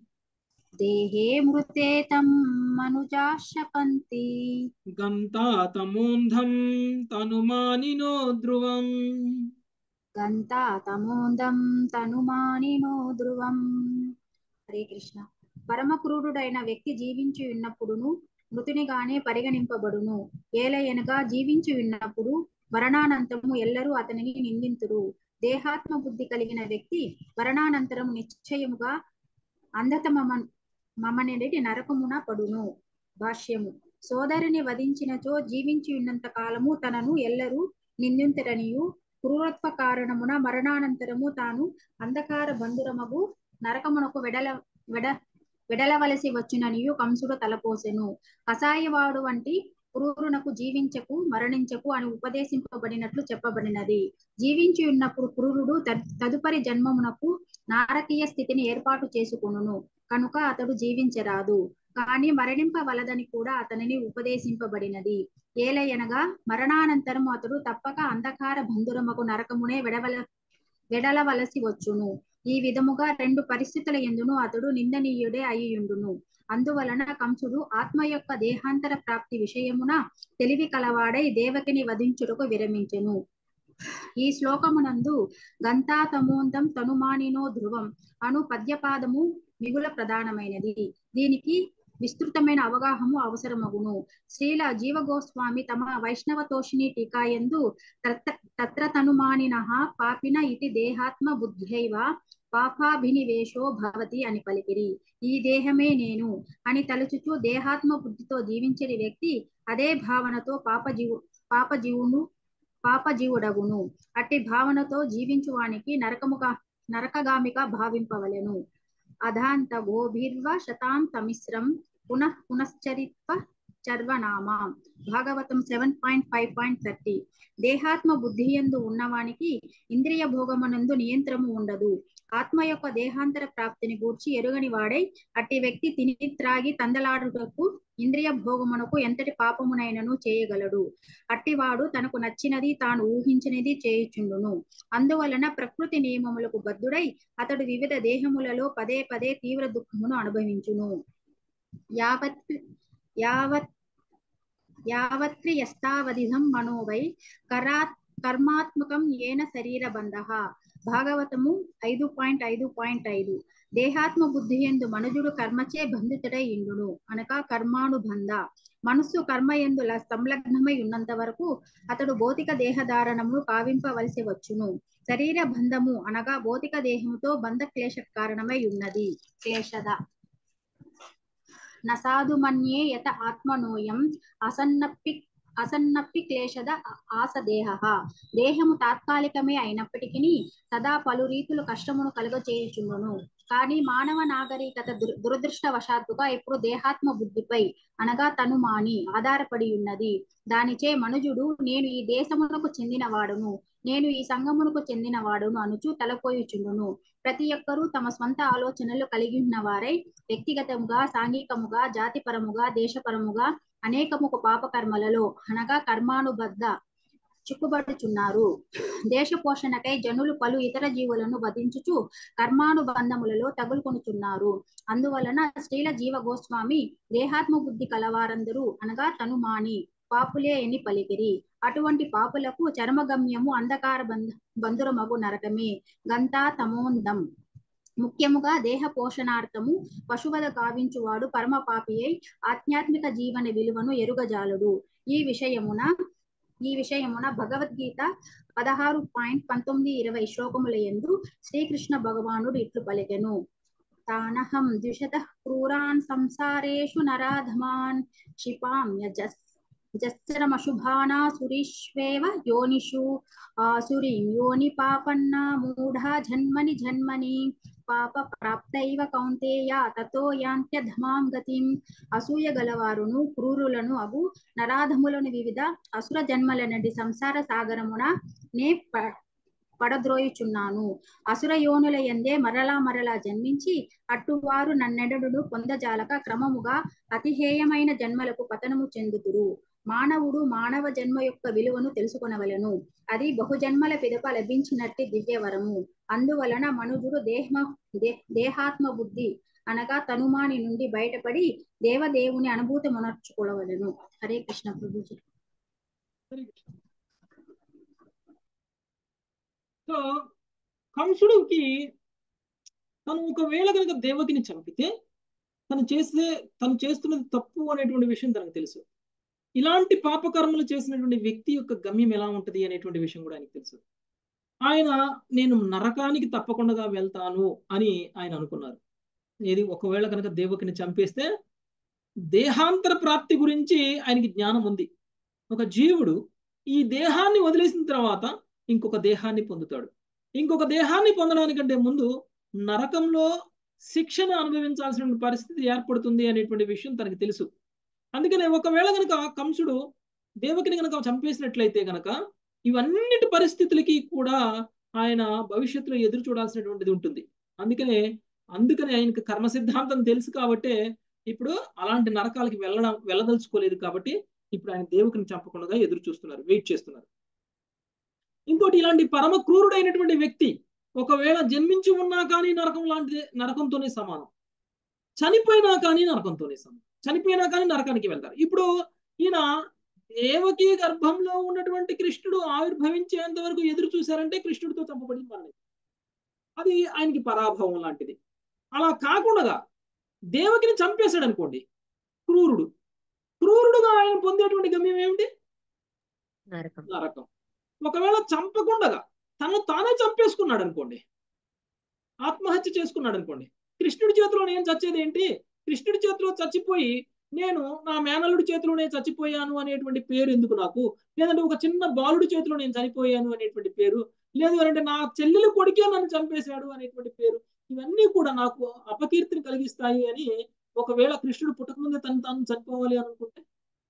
S7: దేహే మృతే తం మనుజాశపంతి
S1: గంతా తమోంధం తనుమానినో ధ్రువం
S7: గంతా తమోందం తనుమానినో ధ్రువం హరే కృష్ణ పరమ క్రూరుడైన వ్యక్తి జీవించి ఉన్నప్పుడును మృతునిగానే పరిగణింపబడును ఏలయనగా జీవించి ఉన్నప్పుడు మరణానంతరము ఎల్లరూ అతనిని నిందింతురు దేహాత్మ బుద్ధి కలిగిన వ్యక్తి మరణానంతరం నిశ్చయముగా అంధత మమ మమనెడి నరకమున పడును భాష్యము సోదరిని వధించినచో జీవించి ఉన్నంత కాలము తనను ఎల్లరూ నిందింతురనియు క్రూరత్వ కారణమున మరణానంతరము తాను అంధకార బంధురమగు నరకమునకు వెడల వెడ వెడలవలసి వచ్చుననియు కంసుడు తలపోసెను అసాయవాడు వంటి క్రూరునకు జీవించకు మరణించకు అని ఉపదేశింపబడినట్లు చెప్పబడినది జీవించి ఉన్నప్పుడు క్రూరుడు తద్- తదుపరి జన్మమునకు నారకీయ స్థితిని ఏర్పాటు చేసుకొనును కనుక అతడు జీవించరాదు కాని మరణింపవలదని కూడా అతనిని ఉపదేశింపబడినది ఏలయనగా మరణానంతరం అతడు తప్పక అంధకార బంధురమకు నరకమునే వెడవల వెడలవలసి వచ్చును ఈ విధముగా రెండు పరిస్థితుల ఎందును అతడు నిందనీయుడే అయ్యుండును అందువలన కంసుడు ఆత్మ యొక్క దేహాంతర ప్రాప్తి విషయమున తెలివి కలవాడై దేవకిని వధించుటకు విరమించెను ఈ శ్లోకమునందు గంతాతమోంతం తనుమానినో ధ్రువం అను పద్యపాదము మిగుల ప్రధానమైనది దీనికి విస్తృతమైన అవగాహము అవసరమగును శ్రీల జీవగోస్వామి తమ వైష్ణవ తోషిని టీకాయందు తత్ర తత్ర తనుమానిన పాపిన ఇతి దేహాత్మ బుద్ధ్యైవ పాపాభినివేశో భవతి అని పలికిరి ఈ దేహమే నేను అని తలుచుచు దేహాత్మ బుద్ధితో జీవించని వ్యక్తి అదే భావనతో పాపజీవు పాపజీవును పాపజీవుడగును అట్టి భావనతో జీవించువానికి నరకముగా నరకగామిగా భావింపవలెను అధాంత గోభిర్వ శతాం తమిశ్రం పునః పునశ్చరిత్వ చర్వనామా Bhagavatam seven point five point thirty దేహాత్మ బుద్ధి ఎందు ఉన్నవానికి ఇంద్రియ భోగమునందు నియంత్రము ఉండదు ఆత్మ యొక్క దేహాంతర ప్రాప్తిని గూర్చి ఎరుగని వాడై అట్టి వ్యక్తి తిని త్రాగి తందలాడుటకు ఇంద్రియ భోగమునకు ఎంతటి పాపమునైనను చేయగలడు అట్టివాడు తనకు నచ్చినది తాను ఊహించినది చేయుచుండును అందువలన ప్రకృతి నియమములకు బద్ధుడై అతడు వివిధ దేహములలో పదే పదే తీవ్ర దుఃఖమును అనుభవించును యావత్ యావత్ యావత్రి యస్తావధిధం మనోవై కరాత్ కర్మాత్మకం ఏన శరీర బంధ భాగవతము ఐదు పాయింట్ ఐదు పాయింట్ ఐదు దేహాత్మ బుద్ధి ఎందు మనుజుడు కర్మచే బంధితుడై ఇండును అనగా కర్మానుబంధ మనస్సు కర్మయందు ల- సంలగ్నమై ఉన్నంత వరకు అతడు భౌతిక దేహధారణమును కావింపవలసి వచ్చును శరీర బంధము అనగా భౌతిక దేహముతో బంధ క్లేశ కారణమై ఉన్నది క్లేశద నసాధు మన్యే యత ఆత్మనోయం అసన్నప్పి అసన్నప్పి క్లేశద ఆస దేహ దేహము తాత్కాలికమే అయినప్పటికీ సదా పలు రీతులు కష్టమును కలుగచేయుచుండును కానీ మానవ నాగరికత దుర దురదృష్టవశాత్తుగా ఇప్పుడు దేహాత్మ బుద్ధిపై అనగా తను మాని ఆధారపడి ఉన్నది దానిచే మనుజుడు నేను ఈ దేశమునకు చెందినవాడును నేను ఈ సంఘమునకు చెందినవాడును అనుచు తలపోయుచుండును ప్రతి ఒక్కరూ తమ స్వంత ఆలోచనలు కలిగి ఉన్న వారై వ్యక్తిగతముగా సాంఘికముగా జాతిపరముగా దేశపరముగా అనేకముకు పాపకర్మలలో అనగా కర్మానుబద్ధ చిక్కుబడుచున్నారు దేశ పోషణకై జనులు పలు ఇతర జీవులను వధించుచు కర్మానుబంధములలో తగులుకొనుచున్నారు అందువలన స్త్రీల జీవ గోస్వామి దేహాత్మ బుద్ధి కలవారందరూ అనగా తను మాని పాపులే అని పలికిరి అటువంటి పాపులకు చర్మగమ్యము అంధకార బంధ బంధురమగు నరకమే గంతా తమోందం ముఖ్యముగా దేహ పోషణార్థము పశువద గావించువాడు పరమ పాపి అయి ఆధ్యాత్మిక జీవన విలువను ఎరుగజాలడు ఈ విషయమున ఈ విషయమున భగవద్గీత పదహారు పాయింట్ పంతొమ్మిది ఇరవై శ్లోకముల యందు శ్రీకృష్ణ భగవానుడు ఇట్లు పలికెను తానహం ద్విషత క్రూరాన్ సంసారేషు నరాధమాన్ క్షిపామ్య జస్ జస్రమశుభానాసురీష్వేవ యోనిషు ఆసురీం యోని పాపన్న మూఢా జన్మని జన్మని పాప ప్రాప్తైవ కౌంతేయ తతో యాంత్యధమాం గతిం అసూయ గలవారును క్రూరులను అగు నరాధములను వివిధ అసుర జన్మలనడి సంసార సాగరమున నే ప- పడద్రోయుచున్నాను అసుర యోనుల ఎందే మరలా మరలా జన్మించి అట్టువారు నన్నెడడు పొందజాలక క్రమముగా అతిహేయమైన జన్మలకు పతనము చెందుతురు మానవుడు మానవ జన్మ యొక్క విలువను తెలుసుకొనవలెను అది బహుజన్మల పిదప లభించినట్టి దివ్యవరము అందువలన మనుజుడు దేహ దే- దేహాత్మ బుద్ధి అనగా తనుమాని నుండి బయటపడి దేవదేవుని అనుభూతి మునర్చుకోవలను హరే కృష్ణ ప్రభుజీ
S1: హరే కృష్ణ. సో కంసుడికి తను ఒకవేళ కనుక దేవకిని చంపితే తను చేసే తను చేస్తున్నది తప్పు అనేటువంటి విషయం తనకు తెలుసు ఇలాంటి పాపకర్మలు చేసినటువంటి వ్యక్తి యొక్క గమ్యం ఎలా ఉంటది అనేటువంటి విషయం కూడా ఆయనకు తెలుసు ఆయన నేను నరకానికి తప్పకుండా వెళ్తాను అని ఆయన అనుకున్నారు ఏది ఒకవేళ కనుక దేవకిని చంపేస్తే దేహాంతర ప్రాప్తి గురించి ఆయనకి జ్ఞానం ఉంది ఒక జీవుడు ఈ దేహాన్ని వదిలేసిన తర్వాత ఇంకొక దేహాన్ని పొందుతాడు ఇంకొక దేహాన్ని పొందడానికంటే ముందు నరకంలో శిక్షను అనుభవించాల్సిన పరిస్థితి ఏర్పడుతుంది అనేటువంటి విషయం తనకి తెలుసు అందుకనే ఒకవేళ కనుక కంసుడు దేవకిని కనుక చంపేసినట్లయితే కనుక ఇవన్నిటి పరిస్థితులకి కూడా ఆయన భవిష్యత్తులో ఎదురు చూడాల్సినటువంటిది ఉంటుంది అందుకనే అందుకని ఆయనకు కర్మ సిద్ధాంతం తెలుసు కాబట్టే ఇప్పుడు అలాంటి నరకాలకి వెళ్ళడం వెళ్ళదలుచుకోలేదు కాబట్టి ఇప్పుడు ఆయన దేవుకిని చంపకుండా ఎదురు చూస్తున్నారు వెయిట్ చేస్తున్నారు ఇంకోటి ఇలాంటి పరమ క్రూరుడైనటువంటి వ్యక్తి ఒకవేళ జన్మించి ఉన్నా కానీ నరకం లాంటిది నరకంతోనే సమానం చనిపోయినా కానీ నరకంతోనే సమానం చనిపోయినా కానీ నరకానికి వెళ్తారు ఇప్పుడు ఈయన దేవకి గర్భంలో ఉన్నటువంటి కృష్ణుడు ఆవిర్భవించేంత వరకు ఎదురు చూశారంటే కృష్ణుడితో చంపబడి మరణం అది ఆయనకి పరాభవం లాంటిది అలా కాకుండా దేవకిని చంపేశాడు అనుకోండి క్రూరుడు క్రూరుడుగా ఆయన పొందేటువంటి గమ్యం ఏమిటి
S6: నరకం
S1: నరకం ఒకవేళ చంపకుండా తను తానే చంపేసుకున్నాడు అనుకోండి ఆత్మహత్య చేసుకున్నాడు అనుకోండి కృష్ణుడి చేతిలో నేను చచ్చేది ఏంటి కృష్ణుడి చేతిలో చచ్చిపోయి నేను నా మేనల్లుడి చేతిలోనే చచ్చిపోయాను అనేటువంటి పేరు ఎందుకు నాకు లేదంటే ఒక చిన్న బాలుడి చేతిలో నేను చనిపోయాను అనేటువంటి పేరు లేదు అంటే నా చెల్లెలు కొడుకే నన్ను చంపేశాడు అనేటువంటి పేరు ఇవన్నీ కూడా నాకు అపకీర్తిని కలిగిస్తాయి అని ఒకవేళ కృష్ణుడు పుట్టకముందే తను తాను చనిపోవాలి అని అనుకుంటే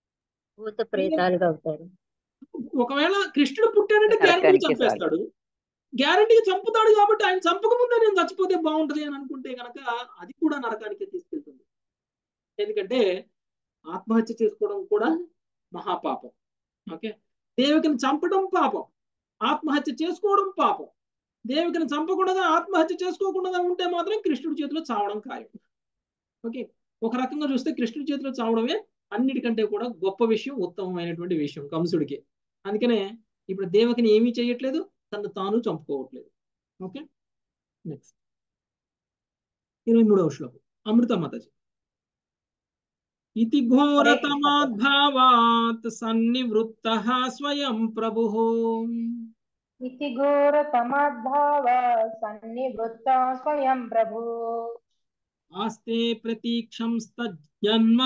S6: భూత ప్రేతాలుగా అవుతారు
S1: ఒకవేళ కృష్ణుడు పుట్టాడంటే గ్యారంటీ
S4: నరకానికి
S1: చంపేస్తాడు గ్యారంటీగా చంపుతాడు కాబట్టి ఆయన చంపకముందే నేను చచ్చిపోతే బాగుంటది అని అనుకుంటే కనుక అది కూడా నరకానికి తీసుకెళ్తుంది ఎందుకంటే ఆత్మహత్య చేసుకోవడం కూడా మహాపాపం ఓకే దేవికని చంపడం పాపం ఆత్మహత్య చేసుకోవడం పాపం దేవికని చంపకుండా ఆత్మహత్య చేసుకోకుండా ఉంటే మాత్రం కృష్ణుడి చేతిలో చావడం ఖాయం ఓకే ఒక రకంగా చూస్తే కృష్ణుడి చేతిలో చావడమే అన్నిటికంటే కూడా గొప్ప విషయం ఉత్తమమైనటువంటి విషయం కంసుడికి అందుకనే ఇప్పుడు దేవకిని ఏమీ చేయట్లేదు తను తాను చంపుకోవట్లేదు ఓకే నెక్స్ట్ ఇరవై మూడవ శ్లోకం అమృత మాతాజీ ఇతి ఘోరతమాద్భావాత్ సన్నివృత్తః స్వయం ప్రభుః
S5: इति घोरतमद्भाव सन्निवृत्त स्वयं प्रभु
S1: ఆస్తే ప్రతీక్షంస్తజ్జన్మ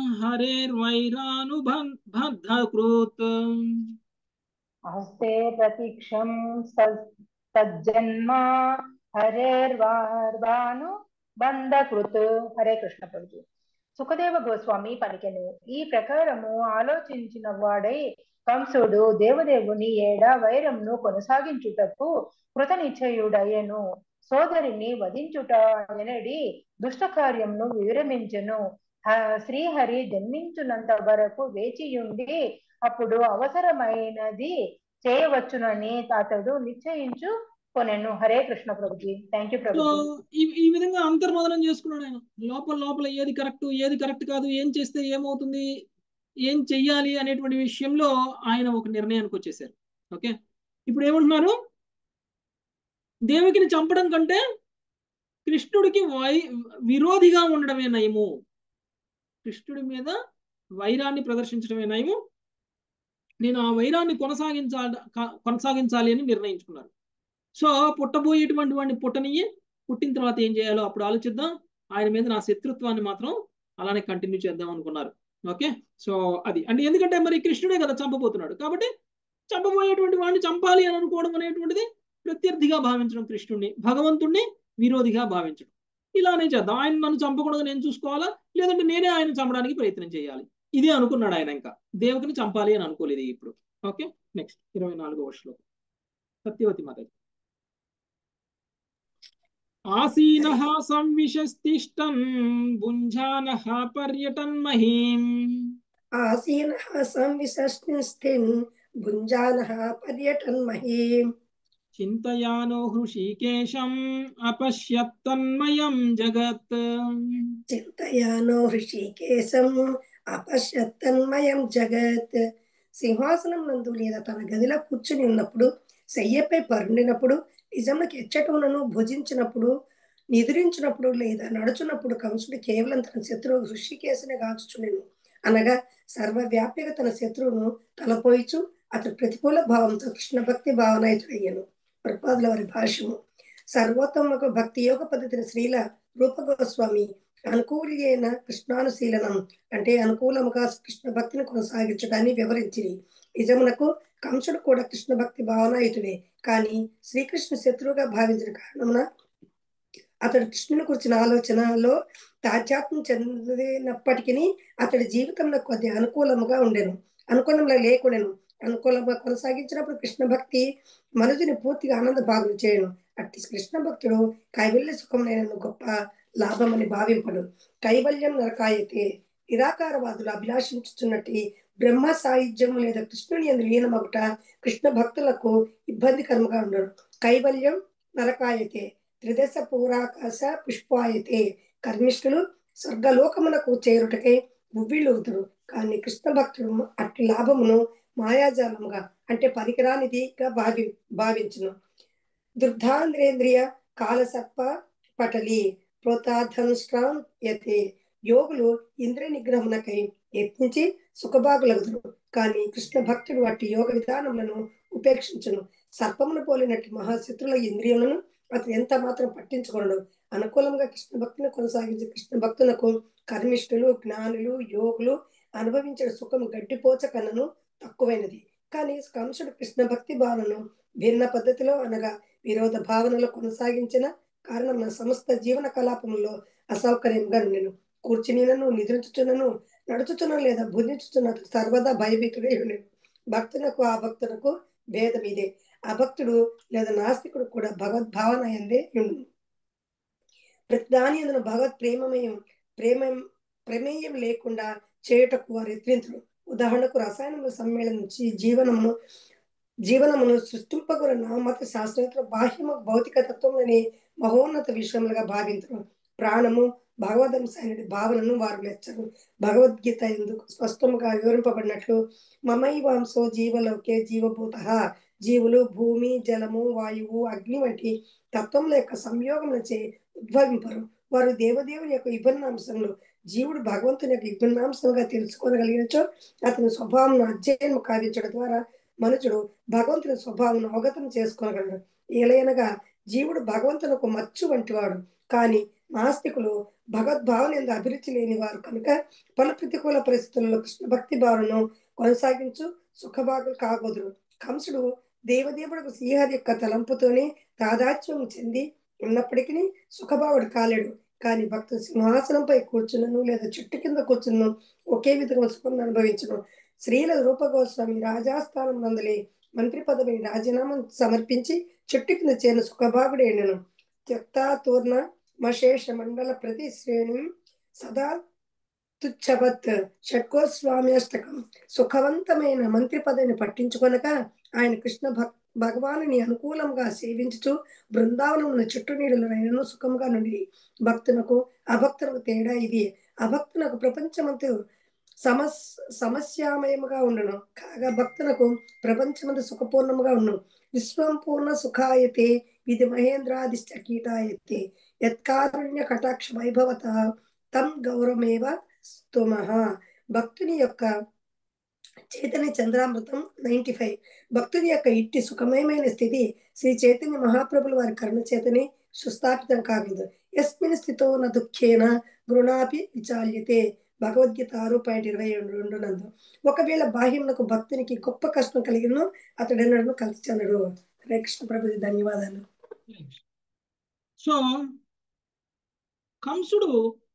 S1: హరేర్వైరానుబద్ధకృత్
S5: हस्ते प्रतीक्षं स- तज्जन्म హరేర్వార్వాను బంధకృత్ హరే కృష్ణ ప్రభు సుఖదేవ గోస్వామి పలికెను ఈ ప్రకారము ఆలోచించిన వాడై కంసుడు దేవదేవుని ఏడ వైరంను కొనసాగించుటకు కృత నిశ్చయుడయ్యను సోదరిని వధించుట ఎనడి దుష్ట కార్యంను విరమించెను హ- శ్రీహరి జన్మించున్నంత వరకు వేచియుండి అప్పుడు అవసరమైనది చేయవచ్చునని అతడు నిశ్చయించు కొనెను హరే కృష్ణ ప్రభుజీ థ్యాంక్ యూ
S1: సో
S5: ప్రభుజీ
S1: ఈ ఈ విధంగా అంతర్మదనం చేసుకున్నాడు ఆయన లోపల లోపల ఏది కరెక్ట్ ఏది కరెక్ట్ కాదు ఏం చేస్తే ఏమవుతుంది ఏం చెయ్యాలి అనేటువంటి విషయంలో ఆయన ఒక నిర్ణయానికి వచ్చేసారు ఓకే ఇప్పుడు ఏమంటున్నారు దేవకిని చంపడం కంటే కృష్ణుడికి వై విరోధిగా ఉండడమే నయము కృష్ణుడి మీద వైరాన్ని ప్రదర్శించడమే నయము నేను ఆ వైరాన్ని కొనసాగించాలి కొనసాగించాలి అని నిర్ణయించుకున్నారు సో పుట్టబోయేటువంటి వాడిని పుట్టనియ్యి పుట్టిన తర్వాత ఏం చేయాలో అప్పుడు ఆలోచిద్దాం ఆయన మీద నా శత్రుత్వాన్ని మాత్రం అలానే కంటిన్యూ చేద్దాం అనుకున్నారు ఓకే సో అది అంటే ఎందుకంటే మరి కృష్ణుడే కదా చంపబోతున్నాడు కాబట్టి చంపబోయేటువంటి వాడిని చంపాలి అని అనుకోవడం అనేటువంటిది ప్రత్యర్థిగా భావించడం కృష్ణుడిని భగవంతుణ్ణి విరోధిగా భావించడం ఇలానే చేద్దాం ఆయన నన్ను చంపకూడదు నేను చూసుకోవాలా లేదంటే నేనే ఆయన చంపడానికి ప్రయత్నం చేయాలి ఇదే అనుకున్నాడు ఆయన ఇంకా దేవకిని చంపాలి అని అనుకోలేదు ఇప్పుడు ఓకే నెక్స్ట్ ఇరవై నాలుగో శ్లోకం సత్యవతి మాత ఆసీనః సంవిశస్తిష్టన్ భుంజానః పర్యటన్ మహీం
S8: ఆసీనः సంవిశస్తిన్ భుంజానः పర్యటన్ మహీం
S1: చింతయానో హృషికేశం అపశ్యత్తన్మయం జగత్
S8: చింతయానో హృషికేశం అపశ్యత్తన్మయం జగత్ సింహాసనం నందు లేదా తన గదిలో కూర్చుని ఉన్నప్పుడు శయ్యపై పరుండినప్పుడు నిజమునకు ఎచ్చటములను భుజించినప్పుడు నిద్రించినప్పుడు లేదా నడుచున్నప్పుడు కంసుడు కేవలం తన శత్రువు హృషికేశనే గాల్చుచుండెను అనగా సర్వవ్యాప్తిగా తన శత్రువును తలపోయిచు అతడు ప్రతికూల భావంతో కృష్ణ భక్తి భావనాయుతుడయ్యను ప్రపాదుల వారి భాష్యము సర్వోత్తమకు భక్తి యోగ పద్ధతిని శ్రీల రూపగోస్వామి అనుకూలైన కృష్ణానుశీలనం అంటే అనుకూలముగా కృష్ణ భక్తిని కొనసాగించడాన్ని వివరించింది నిజమునకు కంసుడు కూడా కృష్ణ భక్తి భావనాయుతుడే కానీ శ్రీకృష్ణ శత్రువుగా భావించిన కారణమున అతడు కృష్ణుని గురించిన ఆలోచనలో తాధ్యాత్మం చెందినప్పటికీ అతడి జీవితంలో కొద్ది అనుకూలముగా ఉండెను అనుకూలంగా లేకుండెను అనుకూలంగా కొనసాగించినప్పుడు కృష్ణ భక్తి మనుషుని పూర్తిగా ఆనంద భాగం చేయను అట్టి కృష్ణ భక్తుడు కైవల్య సుఖమైన గొప్ప లాభమని భావింపడు కైవల్యం నరకాయతే నిరాకారవాదులు అభిలాషించుతున్నట్టు బ్రహ్మ సాయుధ్యము లేదా కృష్ణుని ఎందు లీనమగుట కృష్ణ భక్తులకు ఇబ్బందికరముగా ఉండడు కైవల్యం నరకాయతే త్రిదశ పూరాకాశ పుష్పాయతే కర్మిష్ఠులు స్వర్గలోకమునకు చేరుటకై ఉవ్విళ్ళూతుడు కానీ కృష్ణ భక్తుడు అట్టి లాభమును మాయాజాలముగా అంటే పనికిరానిదిగా భావి భావించును దుర్ధాంద్రేంద్రియ కాలసర్ప పటలి ప్రోతాధంష్ట్రాం యతే యోగులు ఇంద్రియ నిగ్రహమునకై యత్నించి సుఖభాగులగుదురు కానీ కృష్ణ భక్తుడు వాటి యోగ విధానములను ఉపేక్షించును సర్పమును పోలినట్టు మహాశత్రుల ఇంద్రియములను అతను ఎంత మాత్రం పట్టించుకోనడు అనుకూలంగా కృష్ణ భక్తిని కొనసాగించే కృష్ణ భక్తులకు కర్మిష్ఠులు జ్ఞానులు యోగులు అనుభవించిన సుఖం గడ్డిపోచ కన్నను తక్కువైనది కానీ కంసుడు కృష్ణ భక్తి భావనను భిన్న పద్ధతిలో అనగా విరోధ భావనలో కొనసాగించిన కారణం సమస్త జీవన కలాపంలో అసౌకర్యంగా ఉండెను కూర్చునినను నిద్రించుచున్నను నడుచుచున్న లేదా భుజించుచున్న సర్వదా భయభీతుడే ఉండేను భక్తులకు ఆ భక్తులకు భేదం ఇదే అభక్తుడు లేదా నాస్తికుడు కూడా భగవద్భావన ఎందే ఉండు ప్రతిదాని అందున భగవత్ ప్రేమమయం ప్రేమ ప్రమేయం లేకుండా చేయుటకు వారు యత్నించుడు ఉదాహరణకు రసాయనముల సమ్మేళనించి జీవనము జీవనమును సృష్టింపగల నామత శాస్త్రవేత్తలు బాహ్యము భౌతిక తత్వములని మహోన్నత విషయములుగా భావించరు ప్రాణము భగవదంశైన భావనను వారు మెచ్చరు భగవద్గీత ఎందుకు స్పష్టముగా వివరింపబడినట్లు మమైవాంశో జీవలోకే జీవభూత జీవులు భూమి జలము వాయువు అగ్ని వంటి తత్వముల యొక్క సంయోగములచే ఉద్భవింపరు వారు దేవదేవుని యొక్క విభిన్న అంశంలో జీవుడు భగవంతుని యొక్క విభిన్నాంశంగా తెలుసుకోగలిగినచో అతని స్వభావం అధ్యయనం కావించడం ద్వారా మనుషుడు భగవంతుని స్వభావం అవగతం చేసుకోగలడు ఏలైనగా జీవుడు భగవంతునకు మచ్చు వంటివాడు కానీ నాస్తికులు భగవద్భావన ఎందు అభిరుచి లేని వారు కనుక పలు ప్రతికూల పరిస్థితుల్లో కృష్ణ భక్తి భావనను కొనసాగించు సుఖభాగులు కాగోదురు కంసుడు దేవదేవుడికి శ్రీహరి యొక్క తలంపుతోనే తాదాత్మ్యం చెంది ఉన్నప్పటికీ సుఖభావుడు కాలేడు కానీ భక్తుడు సింహాసనంపై కూర్చున్నను లేదా చెట్టు కింద కూర్చున్నను ఒకే విధంగా సుఖం అనుభవించను శ్రీల రూపగోస్వామి రాజాస్థానం నందలి మంత్రి పదవిని రాజీనామా సమర్పించి చెట్టు కింద చేరిన సుఖభాగుడేనను త్యక్తా తూర్ణ మశేష మండల ప్రతి శ్రేణి సదా తుచ్చవత్ షట్కోస్వామి అష్టకం సుఖవంతమైన మంత్రి పదవిని పట్టించుకొనక ఆయన కృష్ణ భక్ భగవానుని అనుకూలంగా సేవించుచు బృందావనమున చుట్టు నీడలైనను సుఖంగా నుండి భక్తునకు అభక్తునకు తేడా ఇది అభక్తునకు ప్రపంచమంతు సమస్ సమస్యామయముగా ఉండును కాగా భక్తునకు ప్రపంచమంత సుఖపూర్ణముగా ఉండును విశ్వం పూర్ణ సుఖాయతే విధి మహేంద్రాదిష్ట కీటాయతే యత్కారుణ్య కటాక్ష వైభవత తం గౌరవమేవ స్తుమః భక్తుని యొక్క చైతన్య చంద్రామృతం నైంటీ ఫైవ్ భక్తుని యొక్క ఇట్టి సుఖమయమైన స్థితి శ్రీ చైతన్య మహాప్రభుల వారి కరుణ చేతనే సుస్థాపితం కాగలదు ఎస్మిన్ స్థితో న దుఃఖేన గృణాపి విచాల్యతే భగవద్గీత ఆరు పాయింట్ ఇరవై రెండు నందు ఒకవేళ బాహ్యమునకు భక్తునికి గొప్ప కష్టం కలిగిన అతడెన్నడను కలిసి చెందడు హరే కృష్ణ ప్రభుజీ ధన్యవాదాలు
S1: సో కంసుడు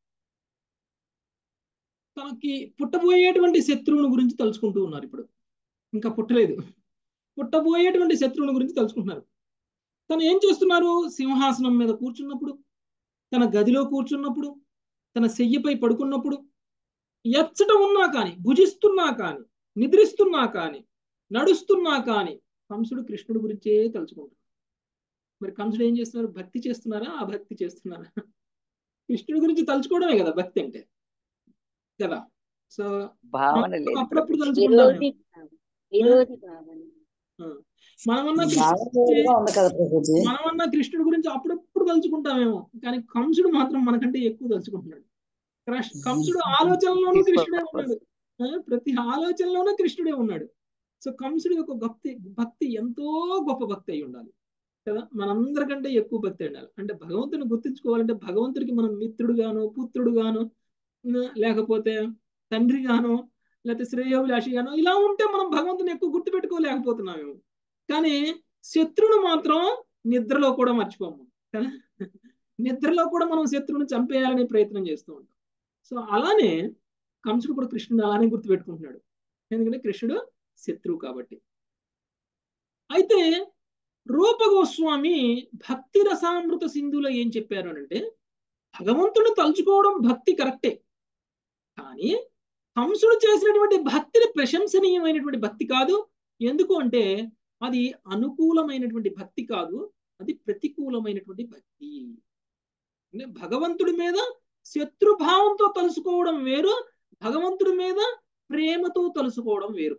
S1: తనకి పుట్టబోయేటువంటి శత్రువుని గురించి తలుచుకుంటూ ఉన్నారు ఇప్పుడు ఇంకా పుట్టలేదు పుట్టబోయేటువంటి శత్రువుని గురించి తలుచుకుంటున్నారు తను ఏం చేస్తున్నారు సింహాసనం మీద కూర్చున్నప్పుడు తన గదిలో కూర్చున్నప్పుడు తన శయ్యపై పడుకున్నప్పుడు ఎచ్చట ఉన్నా కానీ భుజిస్తున్నా కానీ నిద్రిస్తున్నా కానీ నడుస్తున్నా కానీ కంసుడు కృష్ణుడి గురించే తలుచుకుంటున్నారు మరి కంసుడు ఏం చేస్తున్నారు భక్తి చేస్తున్నారా ఆ భక్తి చేస్తున్నారా కృష్ణుడి గురించి తలుచుకోవడమే కదా భక్తి అంటే కదా సో
S4: భావన లేదు
S1: అప్పుడప్పుడు
S6: విరోధి
S1: తలుచుకుంటాం
S6: విరోధి భావన
S1: మనమన్నా
S4: భావన
S1: కృష్ణుడి
S4: వేరుగా ఉంది కదా ప్రభుజీ
S1: మనమన్నా కృష్ణుడి గురించి అప్పుడప్పుడు తలుచుకుంటామేమో కానీ కంసుడు మాత్రం మనకంటే ఎక్కువ తలుచుకుంటున్నాడు క్రష్- కంసుడు ఆలోచనలోనూ కృష్ణుడే ఉన్నాడు ఆ, ప్రతి ఆలోచనలోనూ కృష్ణుడే ఉన్నాడు సో కంసుడి యొక్క భక్తి భక్తి ఎంతో గొప్ప భక్తి అయి ఉండాలి కదా మనందరికంటే ఎక్కువ భక్తి ఉండాలి అంటే భగవంతుని గుర్తించుకోవాలంటే భగవంతుడికి మనం మిత్రుడుగాను పుత్రుడుగాను ఉమ్, లేకపోతే తండ్రిగాను లేకపోతే శ్రేయోభిలాషిగాను ఇలా ఉంటే మనం భగవంతుని ఎక్కువ గుర్తుపెట్టుకోలేకపోతున్నామేమో కానీ శత్రువును మాత్రం నిద్రలో కూడా మర్చిపోము కదా నిద్రలో కూడా మనం శత్రువుని చంపేయాలనే ప్రయత్నం చేస్తూ ఉంటాం సో అలానే కంసుడు కూడా కృష్ణుడు అలానే గుర్తుపెట్టుకుంటున్నాడు ఎందుకంటే కృష్ణుడు శత్రువు కాబట్టి అయితే రూపగోస్వామి భక్తి రసామృత సింధులో ఏం చెప్పారు అని అంటే భగవంతుని తలుచుకోవడం భక్తి కరెక్టే కానీ కంసుడు చేసినటువంటి భక్తిని ప్రశంసనీయమైనటువంటి భక్తి కాదు ఎందుకు అంటే అది అనుకూలమైనటువంటి భక్తి కాదు అది ప్రతికూలమైనటువంటి భక్తి అంటే భగవంతుడి మీద శత్రుభావంతో తలుసుకోవడం వేరు భగవంతుడి మీద ప్రేమతో తలుసుకోవడం వేరు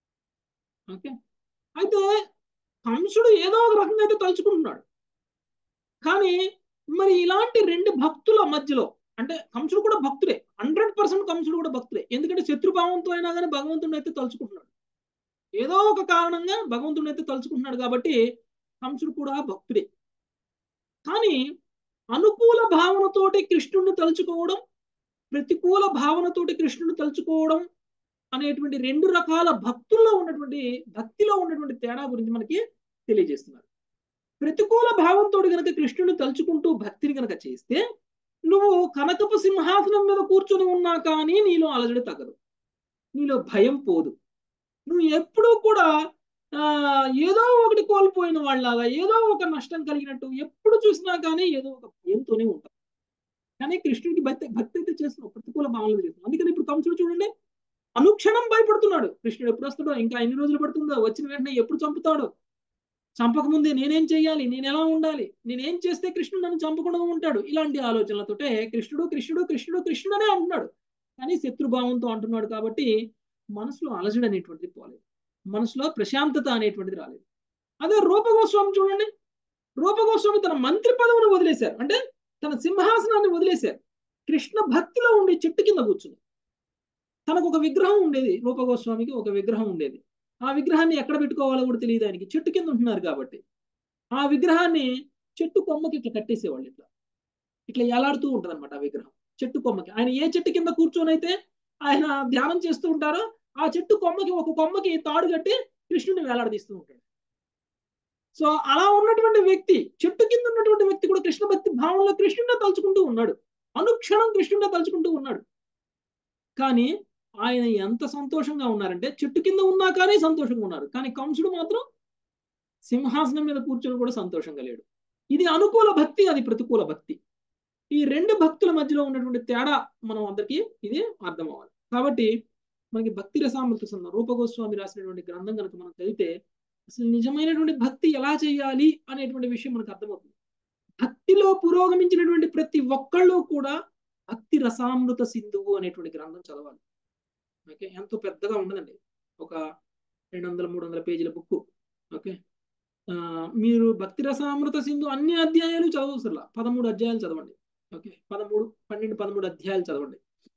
S1: ఓకే అయితే కంసుడు ఏదో ఒక రకంగా అయితే తలుచుకుంటున్నాడు కానీ మరి ఇలాంటి రెండు భక్తుల మధ్యలో అంటే కంసుడు కూడా భక్తుడే హండ్రెడ్ పర్సెంట్ కంసుడు కూడా భక్తుడే ఎందుకంటే శత్రుభావంతో అయినా కానీ భగవంతుడిని అయితే తలుచుకుంటున్నాడు ఏదో ఒక కారణంగా భగవంతుడిని అయితే తలుచుకుంటున్నాడు కాబట్టి కంసుడు కూడా భక్తుడే కానీ అనుకూల భావనతోటి కృష్ణుడిని తలుచుకోవడం ప్రతికూల భావనతోటి కృష్ణుడిని తలుచుకోవడం అనేటువంటి రెండు రకాల భక్తుల్లో ఉన్నటువంటి భక్తిలో ఉన్నటువంటి తేడా గురించి మనకి తెలియజేస్తున్నారు ప్రతికూల భావంతో గనక కృష్ణుని తలుచుకుంటూ భక్తిని గనక చేస్తే నువ్వు కనకపు సింహాసనం మీద కూర్చొని ఉన్నా కానీ నీలో అలజడి తగ్గదు నీలో భయం పోదు నువ్వు ఎప్పుడూ కూడా ఆ ఏదో ఒకటి కోల్పోయిన వాళ్ళలాగా ఏదో ఒక నష్టం కలిగినట్టు ఎప్పుడు చూసినా కానీ ఏదో ఒక భయంతోనే ఉంటావు కానీ కృష్ణుడికి భక్తి భక్తి అయితే చేస్తున్నావు ప్రతికూల భావనలు చేస్తున్నావు అందుకని ఇప్పుడు కంసుడు చూడండి అనుక్షణం భయపడుతున్నాడు కృష్ణుడు ఎప్పుడు వస్తాడో ఇంకా ఎన్ని రోజులు పడుతుందో వచ్చిన వెంటనే ఎప్పుడు చంపుతాడో చంపకముందే నేనేం చేయాలి నేను ఎలా ఉండాలి నేనేం చేస్తే కృష్ణుడు నన్ను చంపకుండా ఉంటాడు ఇలాంటి ఆలోచనలతోటే కృష్ణుడు కృష్ణుడు కృష్ణుడు కృష్ణుడు అనే అంటున్నాడు కానీ శత్రుభావంతో అంటున్నాడు కాబట్టి మనసులో అలజడి అనేటువంటిది పోలేదు మనసులో ప్రశాంతత అనేటువంటిది రాలేదు అదే రూపగోస్వామి చూడండి రూపగోస్వామి తన మంత్రి పదవిని వదిలేశారు అంటే తన సింహాసనాన్ని వదిలేశారు కృష్ణ భక్తిలో ఉండి చెట్టు కింద కూర్చుంది తనకు ఒక విగ్రహం ఉండేది రూపగోస్వామికి ఒక విగ్రహం ఉండేది ఆ విగ్రహాన్ని ఎక్కడ పెట్టుకోవాలో కూడా తెలియదు ఆయనకి చెట్టు కింద ఉంటున్నారు కాబట్టి ఆ విగ్రహాన్ని చెట్టు కొమ్మకి ఇట్లా కట్టేసేవాళ్ళు ఇట్లా ఇట్లా ఎలాడుతూ ఉంటుంది అనమాట ఆ విగ్రహం చెట్టు కొమ్మకి ఆయన ఏ చెట్టు కింద కూర్చొని అయితే ఆయన ధ్యానం చేస్తూ ఉంటారో ఆ చెట్టు కొమ్మకి ఒక కొమ్మకి తాడు కట్టి కృష్ణుని వేలాడదీస్తూ ఉంటాడు సో అలా ఉన్నటువంటి వ్యక్తి చెట్టు కింద ఉన్నటువంటి వ్యక్తి కూడా కృష్ణ భక్తి భావంలో కృష్ణుడే తలుచుకుంటూ ఉన్నాడు అనుక్షణం కృష్ణుడే తలుచుకుంటూ ఉన్నాడు కానీ ఆయన ఎంత సంతోషంగా ఉన్నారంటే చెట్టు కింద ఉన్నా కానీ సంతోషంగా ఉన్నారు కానీ కంసుడు మాత్రం సింహాసనం మీద కూర్చొని కూడా సంతోషంగా లేడు ఇది అనుకూల భక్తి అది ప్రతికూల భక్తి ఈ రెండు భక్తుల మధ్యలో ఉన్నటువంటి తేడా మనం అందరికీ ఇది అర్థం అవ్వాలి కాబట్టి మనకి భక్తి రసామృత సందం రూపగోస్వామి రాసినటువంటి గ్రంథం కనుక మనం చదివితే అసలు నిజమైనటువంటి భక్తి ఎలా చేయాలి అనేటువంటి విషయం మనకు అర్థమవుతుంది భక్తిలో పురోగమించినటువంటి ప్రతి ఒక్కళ్ళు కూడా భక్తి రసామృత సింధువు అనేటువంటి గ్రంథం చదవాలి ఓకే ఎంతో పెద్దగా ఉండదండి ఒక రెండు వందల మూడు వందల పేజీల బుక్ ఓకే మీరు భక్తి రసామృత సింధు అన్ని అధ్యాయాలు చదవసలా పదమూడు అధ్యాయాలు చదవండి ఓకే పదమూడు పన్నెండు పదమూడు అధ్యాయాలు చదవండి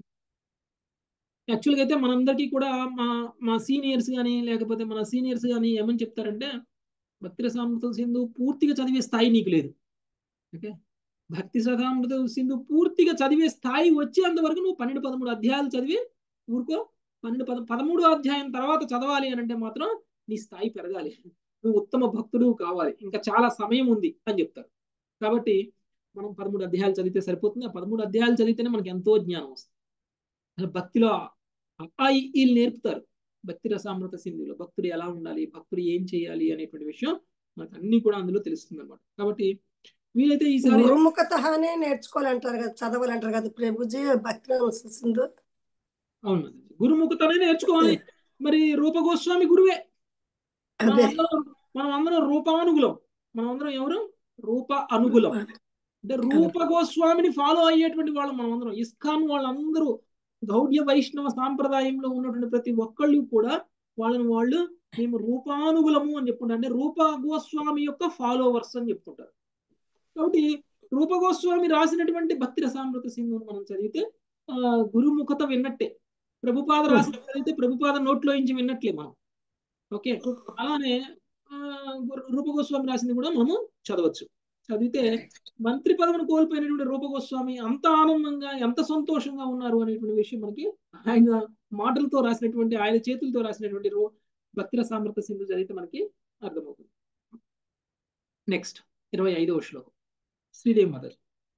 S1: యాక్చువల్గా అయితే మనందరికీ కూడా మా మా సీనియర్స్ కానీ లేకపోతే మన సీనియర్స్ కానీ ఏమని చెప్తారంటే భక్తి రసామృత సింధు పూర్తిగా చదివే స్థాయి నీకు లేదు ఓకే భక్తి రసామృత సింధు పూర్తిగా చదివే స్థాయి వచ్చేంత వరకు నువ్వు పన్నెండు పదమూడు అధ్యాయాలు చదివి ఊరుకో పన్నెండు పద పదమూడు అధ్యాయం తర్వాత చదవాలి అని అంటే మాత్రం నీ స్థాయి పెరగాలి నువ్వు ఉత్తమ భక్తుడు కావాలి ఇంకా చాలా సమయం ఉంది అని చెప్తారు కాబట్టి మనం పదమూడు అధ్యాయాలు చదివితే సరిపోతుంది ఆ పదమూడు అధ్యాయాలు చదివితేనే మనకి ఎంతో జ్ఞానం వస్తుంది అసలు భక్తిలో వీళ్ళు నేర్పుతారు భక్తి రసామృత సింధులో భక్తుడు ఎలా ఉండాలి భక్తుడు ఏం చేయాలి అనేటువంటి విషయం మనకు అన్ని కూడా అందులో తెలుస్తుంది అనమాట కాబట్టి వీలైతే ఈసారి
S8: గురుముఖతనే నేర్చుకోవాలంటారు కదా చదవాలంటారు కదా ప్రభుజీ భక్తి సింధు
S1: అవును గురుముఖతనే నేర్చుకోవాలి మరి రూపగోస్వామి గురువే మనం
S8: అదే
S1: అందరం మనం అందరం రూపానుగులం మనం అందరం ఎవరు రూప అనుగులం అంటే రూప గోస్వామిని ఫాలో అయ్యేటువంటి వాళ్ళు మనం అందరం ఇస్కాన్ వాళ్ళందరూ గౌడ్య వైష్ణవ సాంప్రదాయంలో ఉన్నటువంటి ప్రతి ఒక్కళ్ళు కూడా వాళ్ళని వాళ్ళు మేము రూపానుగులము అని చెప్పుకుంటారు అంటే రూప గోస్వామి యొక్క ఫాలోవర్స్ అని చెప్పుకుంటారు కాబట్టి రూప గోస్వామి రాసినటువంటి భక్తి రసామృత సింధుని మనం చదివితే ఆ గురుముఖత విన్నట్టే ప్రభుపాద రాసిన చదివితే ప్రభుపాద నోట్లో నుంచి విన్నట్లే మనం ఓకే అలానే ఆ, గు- రూప గోస్వామి రాసింది కూడా మనము చదవచ్చు చదివితే మంత్రి పదవిని కోల్పోయినటువంటి రూప గోస్వామి అంత ఆనందంగా ఎంత సంతోషంగా ఉన్నారు అనేటువంటి విషయం మనకి ఆయన మాటలతో రాసినటువంటి ఆయన చేతులతో రాసినటువంటి రో భక్తిర సామర్థ్య సింధు చదివితే మనకి అర్థమవుతుంది నెక్స్ట్ ఇరవై ఐదవ శ్లోకం శ్రీదేవి మదర్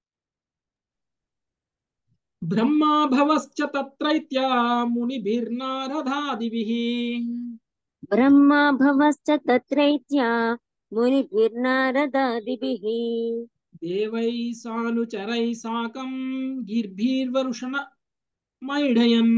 S1: బ్రహ్మాభవశ్చ తత్రైత్య మునిభిర్నారదాదిభిః
S6: బ్రహ్మా భవశ్చ తత్రైత్యా మునిభిర్నారదాదిభిः
S1: దేవై సానుచరై సాకం గిర్భీర్వరుషణ మైడయన్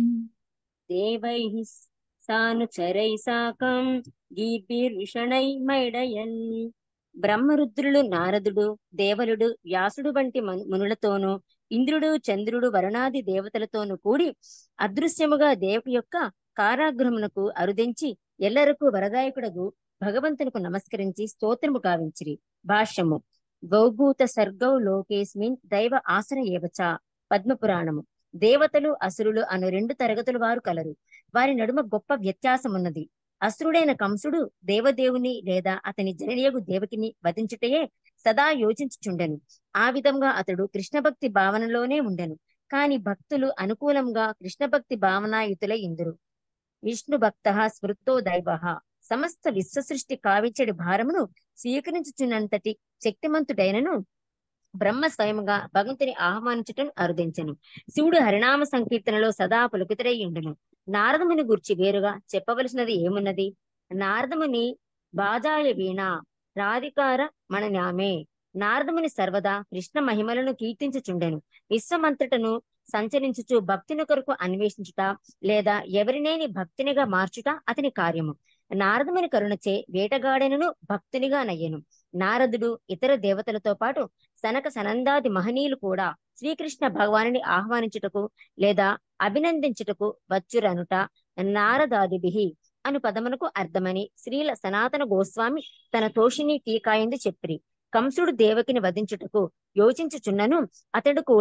S6: దేవైః సానుచరై సాకం గీర్భిర్విషణై మైడయన్ బ్రహ్మరుద్రులు నారదుడు దేవలుడు వ్యాసుడు వంటి మను- మునులతోనూ ఇంద్రుడు చంద్రుడు వరుణాది దేవతలతోనూ కూడి అదృశ్యముగా దేవకి యొక్క కారాగృహమునకు అరుదించి ఎల్లరకు వరదాయకుడగు భగవంతునకు నమస్కరించి స్తోత్రము గావించిరి భాష్యము గౌభూత సర్గౌ లోకేస్మిన్ దైవ ఆసన ఏవచ పద్మపురాణము దేవతలు అసురులు అను రెండు తరగతుల వారు కలరు వారి నడుమ గొప్ప వ్యత్యాసమున్నది అసురుడైన కంసుడు దేవదేవుని లేదా అతని జననీయగు దేవకిని వధించుటయే సదా యోచించుచుండెను ఆ విధంగా అతడు కృష్ణ భక్తి భావనలోనే ఉండెను కాని భక్తులు అనుకూలంగా కృష్ణ భక్తి భావనాయుతులై ఇందురు విష్ణు భక్త స్మృతో దైవ సమస్త విశ్వ సృష్టి కావించడి భారమును స్వీకరించుచున్నంతటి శక్తిమంతుడైనను బ్రహ్మ స్వయముగా భగవంతుని ఆహ్వానించుటను అరుదించను శివుడు హరినామ సంకీర్తనలో సదా పులకితుడై ఉండును నారదముని గురించి వేరుగా చెప్పవలసినది ఏమున్నది నారదముని బాజాయ వీణ రాధికార మననామే నారదముని సర్వదా కృష్ణ మహిమలను కీర్తించుచుండెను విశ్వమంతటను సంచరించుచు భక్తిని కొరకు అన్వేషించుట లేదా ఎవరినేని భక్తినిగా మార్చుట అతని కార్యము నారదముని కరుణచే వేటగాడెనను భక్తునిగా నయ్యెను నారదుడు ఇతర దేవతలతో పాటు సనక సనందాది మహనీయులు కూడా శ్రీకృష్ణ భగవానుని ఆహ్వానించుటకు లేదా అభినందించుటకు వచ్చురనుట నారదాదిభి అను పదమునకు అర్థమని శ్రీల సనాతన గోస్వామి తన తోషిని టీకాయందు చెప్పిరి కంసుడు దేవకిని వధించుటకు యోచించుచున్నను అతడు కూడా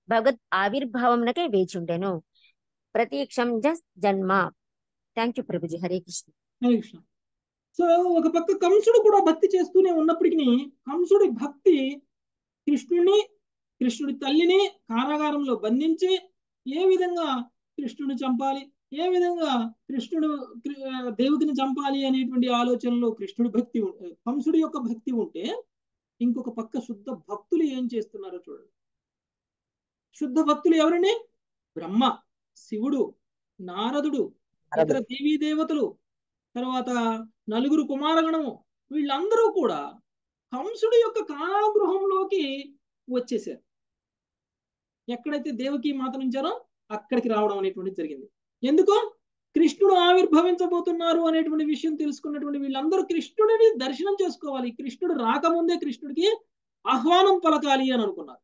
S6: భగవద్ ఆవిర్భావమునకై వేచుండెను ప్రతీక్షం జస్ జన్మ thank you Prabhuji Hare Krishna
S1: Hare Krishna so ఒక పక్క కంసుడు కూడా భక్తి చేస్తూనే ఉన్నప్పటికీ కంసుడి భక్తి కృష్ణుడిని కృష్ణుడి తల్లిని కారాగారంలో బంధించి ఏ విధంగా కృష్ణుడిని చంపాలి ఏ విధంగా కృష్ణుడు కృ- ఆ, దేవకిని చంపాలి అనేటువంటి ఆలోచనలో కృష్ణుడి భక్తి ఉం- కంసుడి యొక్క భక్తి ఉంటే ఇంకొక పక్క శుద్ధ భక్తులు ఏం చేస్తున్నారో చూడండి శుద్ధ భక్తులు ఎవరండి బ్రహ్మ శివుడు నారదుడు ఇతర దేవీ దేవతలు తర్వాత నలుగురు కుమారగణము వీళ్ళందరూ కూడా కంసుడి యొక్క కారాగృహంలోకి వచ్చేసారు ఎక్కడైతే దేవకి మాత నుంచారో అక్కడికి రావడం అనేటువంటిది జరిగింది ఎందుకు కృష్ణుడు ఆవిర్భవించబోతున్నారు అనేటువంటి విషయం తెలుసుకున్నటువంటి వీళ్ళందరూ కృష్ణుడిని దర్శనం చేసుకోవాలి కృష్ణుడు రాకముందే కృష్ణుడికి ఆహ్వానం పలకాలి అని అనుకున్నారు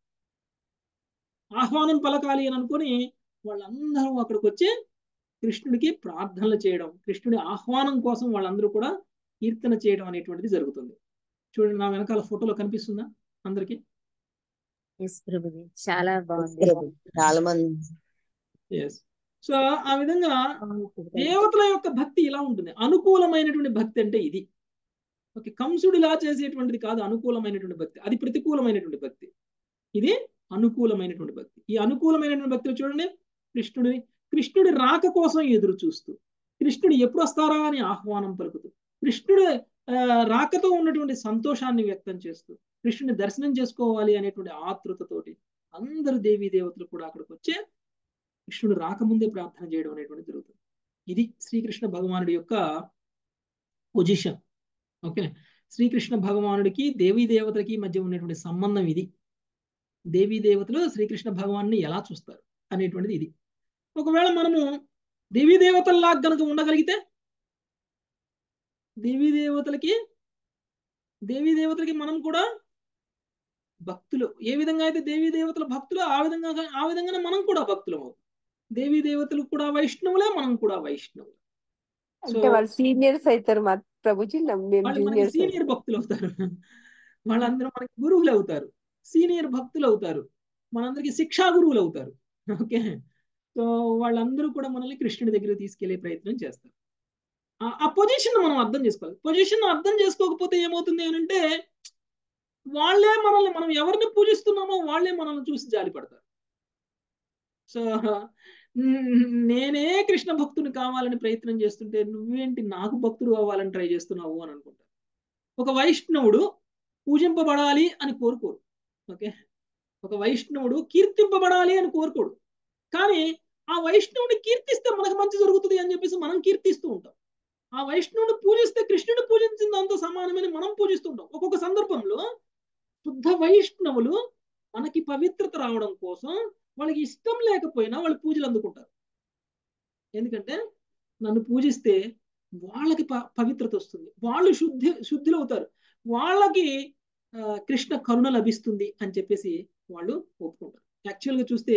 S1: ఆహ్వానం పలకాలి అని అనుకుని వాళ్ళందరూ అక్కడికి వచ్చి కృష్ణుడికి ప్రార్థనలు చేయడం కృష్ణుడి ఆహ్వానం కోసం వాళ్ళందరూ కూడా కీర్తన చేయడం అనేటువంటిది జరుగుతుంది చూడండి నా వెనకాల ఫోటోలో కనిపిస్తుందా అందరికి
S6: ఎస్ ప్రభుజీ చాలా బాగుంది
S4: చాలా మంది
S1: ఎస్ సో ఆ విధంగా దేవతల యొక్క భక్తి ఇలా ఉంటుంది అనుకూలమైనటువంటి భక్తి అంటే ఇది ఓకే కంసుడు ఇలా చేసేటువంటిది కాదు అనుకూలమైనటువంటి భక్తి అది ప్రతికూలమైనటువంటి భక్తి ఇది అనుకూలమైనటువంటి భక్తి ఈ అనుకూలమైనటువంటి భక్తిలో చూడండి కృష్ణుడి కృష్ణుడి రాక కోసం ఎదురు చూస్తూ కృష్ణుడు ఎప్పుడు వస్తారా అని ఆహ్వానం పలుకుతూ కృష్ణుడు ఆ, రాకతో ఉన్నటువంటి సంతోషాన్ని వ్యక్తం చేస్తూ కృష్ణుని దర్శనం చేసుకోవాలి అనేటువంటి ఆతృతతోటి అందరు దేవీ దేవతలు కూడా అక్కడికి వచ్చే కృష్ణుడు రాకముందే ప్రార్థన చేయడం అనేటువంటి జరుగుతుంది ఇది శ్రీకృష్ణ భగవానుడి యొక్క పొజిషన్ ఓకే శ్రీకృష్ణ భగవానుడికి దేవీ దేవతలకి మధ్య ఉన్నటువంటి సంబంధం ఇది దేవీ దేవతలు శ్రీకృష్ణ భగవాన్ని ఎలా చూస్తారు అనేటువంటిది ఇది ఒకవేళ మనము దేవీ దేవతల్లా గనుక ఉండగలిగితే దేవీ దేవతలకి దేవీ దేవతలకి మనం కూడా భక్తులు ఏ విధంగా అయితే దేవీ దేవతల భక్తులు ఆ విధంగా ఆ విధంగానే మనం కూడా భక్తులు అవుతాం దేవీ దేవతలు కూడా వైష్ణవులే మనం కూడా వైష్ణవులు సో
S9: అంటే వాళ్ళు సీనియర్స్ అవుతారు మా ప్రభుజీ నమ్- మేము
S1: వాళ్ళు మనకి
S9: జూనియర్స్
S1: సీనియర్ భక్తులు అవుతారు వాళ్ళందరూ మనకి గురువులు అవుతారు సీనియర్ భక్తులు అవుతారు మనందరికి శిక్షా గురువులు అవుతారు ఓకే సో వాళ్ళందరూ కూడా మనల్ని కృష్ణుడి దగ్గర తీసుకెళ్లే ప్రయత్నం చేస్తారు ఆ- ఆ పొజిషన్ మనం అర్థం చేసుకోవాలి పొజిషన్ అర్థం చేసుకోకపోతే ఏమవుతుంది అని అంటే వాళ్ళే మనల్ని మనం ఎవరిని పూజిస్తున్నామో వాళ్ళే మనల్ని చూసి జాలి పడతారు సో న్- నేనే కృష్ణ భక్తుని కావాలని ప్రయత్నం చేస్తుంటే నువ్వేంటి నాకు భక్తుడు అవ్వాలని ట్రై చేస్తున్నావు అని అనుకుంటారు ఒక వైష్ణవుడు పూజింపబడాలి అని కోరుకోరు ఓకే ఒక వైష్ణవుడు కీర్తింపబడాలి అని కోరుకోడు కానీ ఆ వైష్ణవుని కీర్తిస్తే మనకు మంచి జరుగుతుంది అని చెప్పేసి మనం కీర్తిస్తూ ఉంటాం ఆ వైష్ణవుని పూజిస్తే కృష్ణుని పూజించిన దాంతో సమానమని మనం పూజిస్తుంటాం ఒక్కొక్క సందర్భంలో శుద్ధ వైష్ణవులు మనకి పవిత్రత రావడం కోసం వాళ్ళకి ఇష్టం లేకపోయినా వాళ్ళు పూజలు అందుకుంటారు ఎందుకంటే నన్ను పూజిస్తే వాళ్ళకి ప పవిత్రత వస్తుంది వాళ్ళు శుద్ధి శుద్ధిలో అవుతారు వాళ్ళకి ఆ, కృష్ణ కరుణ లభిస్తుంది అని చెప్పేసి వాళ్ళు ఒప్పుకుంటారు యాక్చువల్గా చూస్తే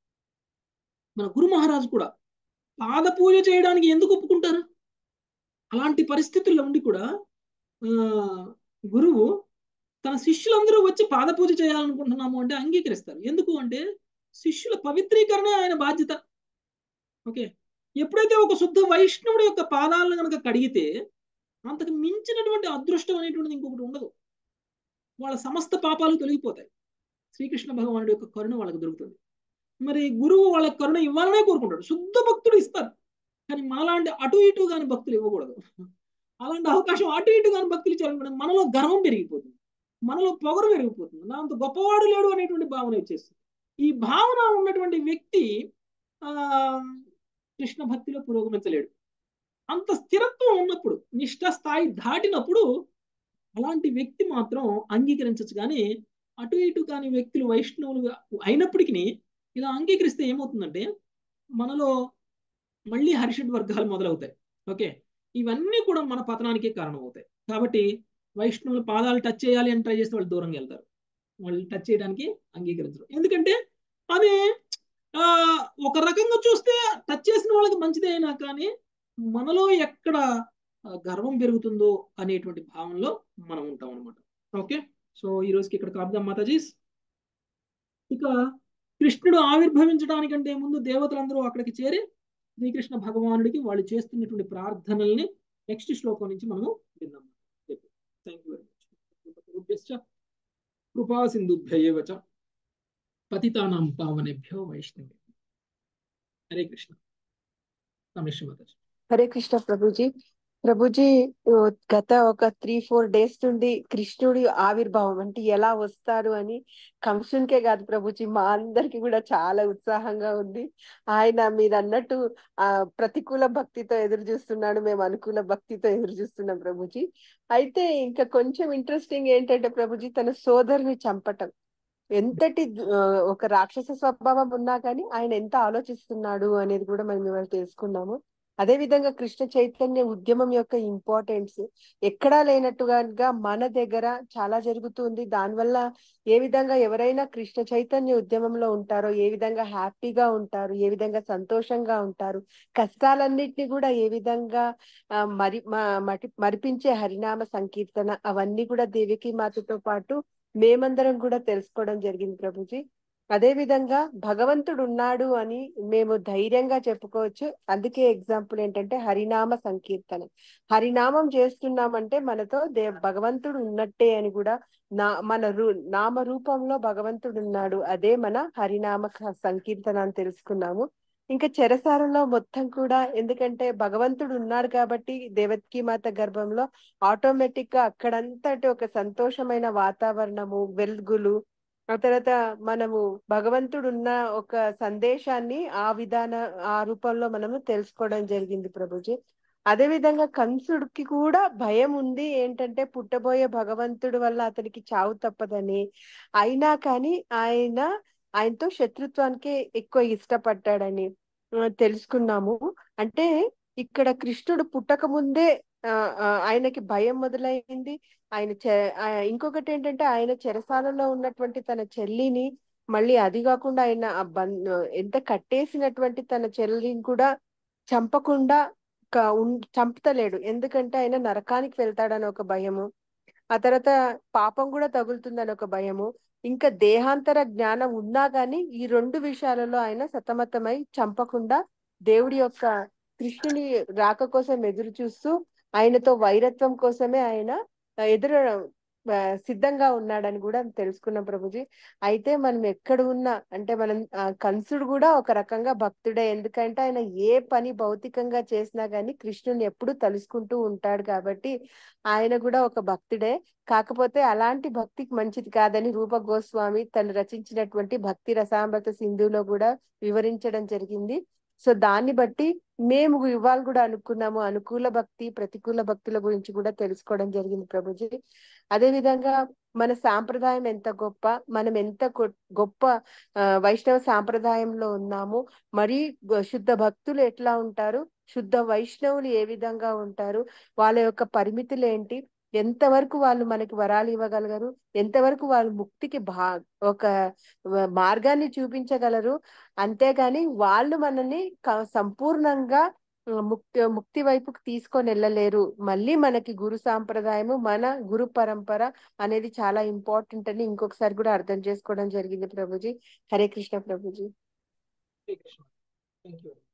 S1: మన గురు మహారాజు కూడా పాద పూజ చేయడానికి ఎందుకు ఒప్పుకుంటారు అలాంటి పరిస్థితుల్లో ఉండి కూడా ఆ, గురువు తన శిష్యులందరూ వచ్చి పాద పూజ చేయాలనుకుంటున్నాము అంటే అంగీకరిస్తారు ఎందుకు అంటే శిష్యుల పవిత్రీకరణ ఆయన బాధ్యత ఓకే ఎప్పుడైతే ఒక శుద్ధ వైష్ణవుడి యొక్క పాదాలను కనుక కడిగితే అంతకు మించినటువంటి అదృష్టం అనేటువంటిది ఇంకొకటి ఉండదు వాళ్ళ సమస్త పాపాలు తొలగిపోతాయి శ్రీకృష్ణ భగవానుడి యొక్క కరుణ వాళ్ళకి దొరుకుతుంది మరి గురువు వాళ్ళ కరుణ ఇవ్వాలనే కోరుకుంటాడు శుద్ధ భక్తులు ఇస్తారు కానీ మనలాంటి అటు ఇటు కాని భక్తులు ఇవ్వకూడదు అలాంటి అవకాశం అటు ఇటు కాని భక్తులు ఇచ్చారనుకోండి మనలో గర్వం పెరిగిపోతుంది మనలో పొగరు పెరిగిపోతుంది నా అంత గొప్పవాడు లేడు అనేటువంటి భావన వచ్చేస్తుంది ఈ భావన ఉన్నటువంటి వ్యక్తి ఆ కృష్ణ భక్తిలో పురోగమించలేడు అంత స్థిరత్వం ఉన్నప్పుడు నిష్ఠ స్థాయి దాటినప్పుడు అలాంటి వ్యక్తి మాత్రం అంగీకరించవచ్చు కానీ అటు ఇటు కాని వ్యక్తులు వైష్ణవులు అయినప్పటికీ ఇలా అంగీకరిస్తే ఏమవుతుందంటే మనలో మళ్ళీ హర్షడ్ వర్గాలు మొదలవుతాయి ఓకే ఇవన్నీ కూడా మన పతనానికే కారణం అవుతాయి కాబట్టి వైష్ణవుల పాదాలు టచ్ చేయాలి అని ట్రై చేస్తే వాళ్ళు దూరంగా వెళ్తారు వాళ్ళు టచ్ చేయడానికి అంగీకరించరు ఎందుకంటే అది ఆ, ఒక రకంగా చూస్తే టచ్ చేసిన వాళ్ళకి మంచిదే అయినా కానీ మనలో ఎక్కడ ఆ, గర్వం పెరుగుతుందో అనేటువంటి భావనలో మనం ఉంటాం అనమాట ఓకే సో ఈ రోజుకి ఇక్కడ కాపుదాం మాతాజీస్ ఇక కృష్ణుడు ఆవిర్భవించడానికంటే ముందు దేవతలందరూ అక్కడికి చేరి శ్రీకృష్ణ భగవానుడికి వాళ్ళు చేస్తున్నటువంటి ప్రార్థనల్ని నెక్స్ట్ శ్లోకం నుంచి మనము విన్నాం థ్యాంక్ యూ వెరీ మచ్ కృపా సింధుభ్యవ చ పతితానాం పావనేభ్యో వైష్ణవి హరే కృష్ణ రమేష్ మాతాజీ
S9: హరే కృష్ణ ప్రభుజీ ప్రభుజీ ఓ, గత ఒక త్రీ ఫోర్ డేస్ నుండి కృష్ణుడి ఆవిర్భావం అంటే ఎలా వస్తారు అని కంసునికే కాదు ప్రభుజీ మా అందరికి కూడా చాలా ఉత్సాహంగా ఉంది ఆయన మీరు అన్నట్టు ఆ ప్రతికూల భక్తితో ఎదురు చూస్తున్నాడు మేము అనుకూల భక్తితో ఎదురు చూస్తున్నాం ప్రభుజీ అయితే ఇంకా కొంచెం ఇంట్రెస్టింగ్ ఏంటంటే ప్రభుజీ తన సోదరుని చంపటం ఎంతటి ఆ, ఒక రాక్షస స్వభావం ఉన్నా కానీ ఆయన ఎంత ఆలోచిస్తున్నాడు అనేది కూడా మనం ఇవాళ తెలుసుకున్నాము అదే విధంగా కృష్ణ చైతన్య ఉద్యమం యొక్క ఇంపార్టెన్స్ ఎక్కడా లేనట్టుగా మన దగ్గర చాలా జరుగుతుంది దానివల్ల ఏ విధంగా ఎవరైనా కృష్ణ చైతన్య ఉద్యమంలో ఉంటారో ఏ విధంగా హ్యాపీగా ఉంటారు ఏ విధంగా సంతోషంగా ఉంటారు కష్టాలన్నిటిని కూడా ఏ విధంగా ఆ, మరి మ- మటి మరిపించే హరినామ సంకీర్తన అవన్నీ కూడా దేవికి మాతతో పాటు మేమందరం కూడా తెలుసుకోవడం జరిగింది ప్రభుజీ అదే విధంగా భగవంతుడు ఉన్నాడు అని మేము ధైర్యంగా చెప్పుకోవచ్చు అందుకే ఎగ్జాంపుల్ ఏంటంటే హరినామ సంకీర్తన హరినామం చేస్తున్నామంటే మనతో దే భగవంతుడు ఉన్నట్టే అని కూడా నా మన రూ నామ రూపంలో భగవంతుడు ఉన్నాడు అదే మన హరినామ క- సంకీర్తన అని తెలుసుకున్నాము ఇంకా చెరసాలలో మొత్తం కూడా ఎందుకంటే భగవంతుడు ఉన్నాడు కాబట్టి దేవకి మాత గర్భంలో ఆటోమేటిక్ గా అక్కడంతటి ఒక సంతోషమైన వాతావరణము వెలుగులు ఆ తర్వాత మనము భగవంతుడు ఉన్న ఒక సందేశాన్ని ఆ విధాన ఆ రూపంలో మనము తెలుసుకోవడం జరిగింది ప్రభుజీ అదే విధంగా కంసుడికి కూడా భయం ఉంది ఏంటంటే పుట్టబోయే భగవంతుడు వల్ల అతనికి చావు తప్పదని అయినా కానీ ఆయన ఆయనతో శత్రుత్వానికి ఎక్కువ ఇష్టపడ్డాడని ఆ, తెలుసుకున్నాము అంటే ఇక్కడ కృష్ణుడు పుట్టక ముందే ఆ, ఆ, ఆయనకి భయం మొదలైంది ఆయన చె- ఆ, ఇంకొకటి ఏంటంటే ఆయన చెరసాలలో ఉన్నటువంటి తన చెల్లిని మళ్ళీ అది కాకుండా ఆయన ఆ బం- ఎంత కట్టేసినటువంటి తన చెల్లిని కూడా చంపకుండా క- ఉన్- చంపుతలేడు ఎందుకంటే ఆయన నరకానికి వెళ్తాడని ఒక భయము ఆ తర్వాత పాపం కూడా తగులుతుందని ఒక భయము ఇంకా దేహాంతర జ్ఞానం ఉన్నా గానీ ఈ రెండు విషయాలలో ఆయన సతమతమై చంపకుండా దేవుడి యొక్క కృష్ణుని రాక కోసం ఎదురు చూస్తూ ఆయనతో వైరత్వం కోసమే ఆయన ఎదురు ఆ, సిద్ధంగా ఉన్నాడని కూడా తెలుసుకున్నాం ప్రభుజీ అయితే మనం ఎక్కడ ఉన్నా అంటే మనం ఆ, కంసుడు కూడా ఒక రకంగా భక్తుడే ఎందుకంటే ఆయన ఏ పని భౌతికంగా చేసినా గానీ కృష్ణుని ఎప్పుడు తలుసుకుంటూ ఉంటాడు కాబట్టి ఆయన కూడా ఒక భక్తుడే కాకపోతే అలాంటి భక్తికి మంచిది కాదని రూప గోస్వామి తను రచించినటువంటి భక్తి రసామృత సింధులో కూడా వివరించడం జరిగింది సో దాన్ని బట్టి మేము ఇవాళ కూడా అనుకున్నాము అనుకూల భక్తి ప్రతికూల భక్తుల గురించి కూడా తెలుసుకోవడం జరిగింది ప్రభుజీ అదే విధంగా మన సాంప్రదాయం ఎంత గొప్ప మనం ఎంత గొ- గొప్ప ఆ, వైష్ణవ సాంప్రదాయంలో ఉన్నాము మరి గ- శుద్ధ భక్తులు ఎట్లా ఉంటారు శుద్ధ వైష్ణవులు ఏ విధంగా ఉంటారు వాళ్ళ యొక్క పరిమితులు ఏంటి ఎంతవరకు వాళ్ళు మనకి వరాలు ఇవ్వగలగరు ఎంతవరకు వాళ్ళు ముక్తికి భా ఒక వ- మార్గాన్ని చూపించగలరు అంతేగాని వాళ్ళు మనల్ని క- సంపూర్ణంగా ఆ, ముక్తి ముక్తి వైపుకి తీసుకొని వెళ్ళలేరు మళ్ళీ మనకి గురు సాంప్రదాయము మన గురు పరంపర అనేది చాలా ఇంపార్టెంట్ అని ఇంకొకసారి కూడా అర్థం చేసుకోవడం జరిగింది ప్రభుజీ హరే కృష్ణ ప్రభుజీ
S1: హరే కృష్ణ థ్యాంక్ యూ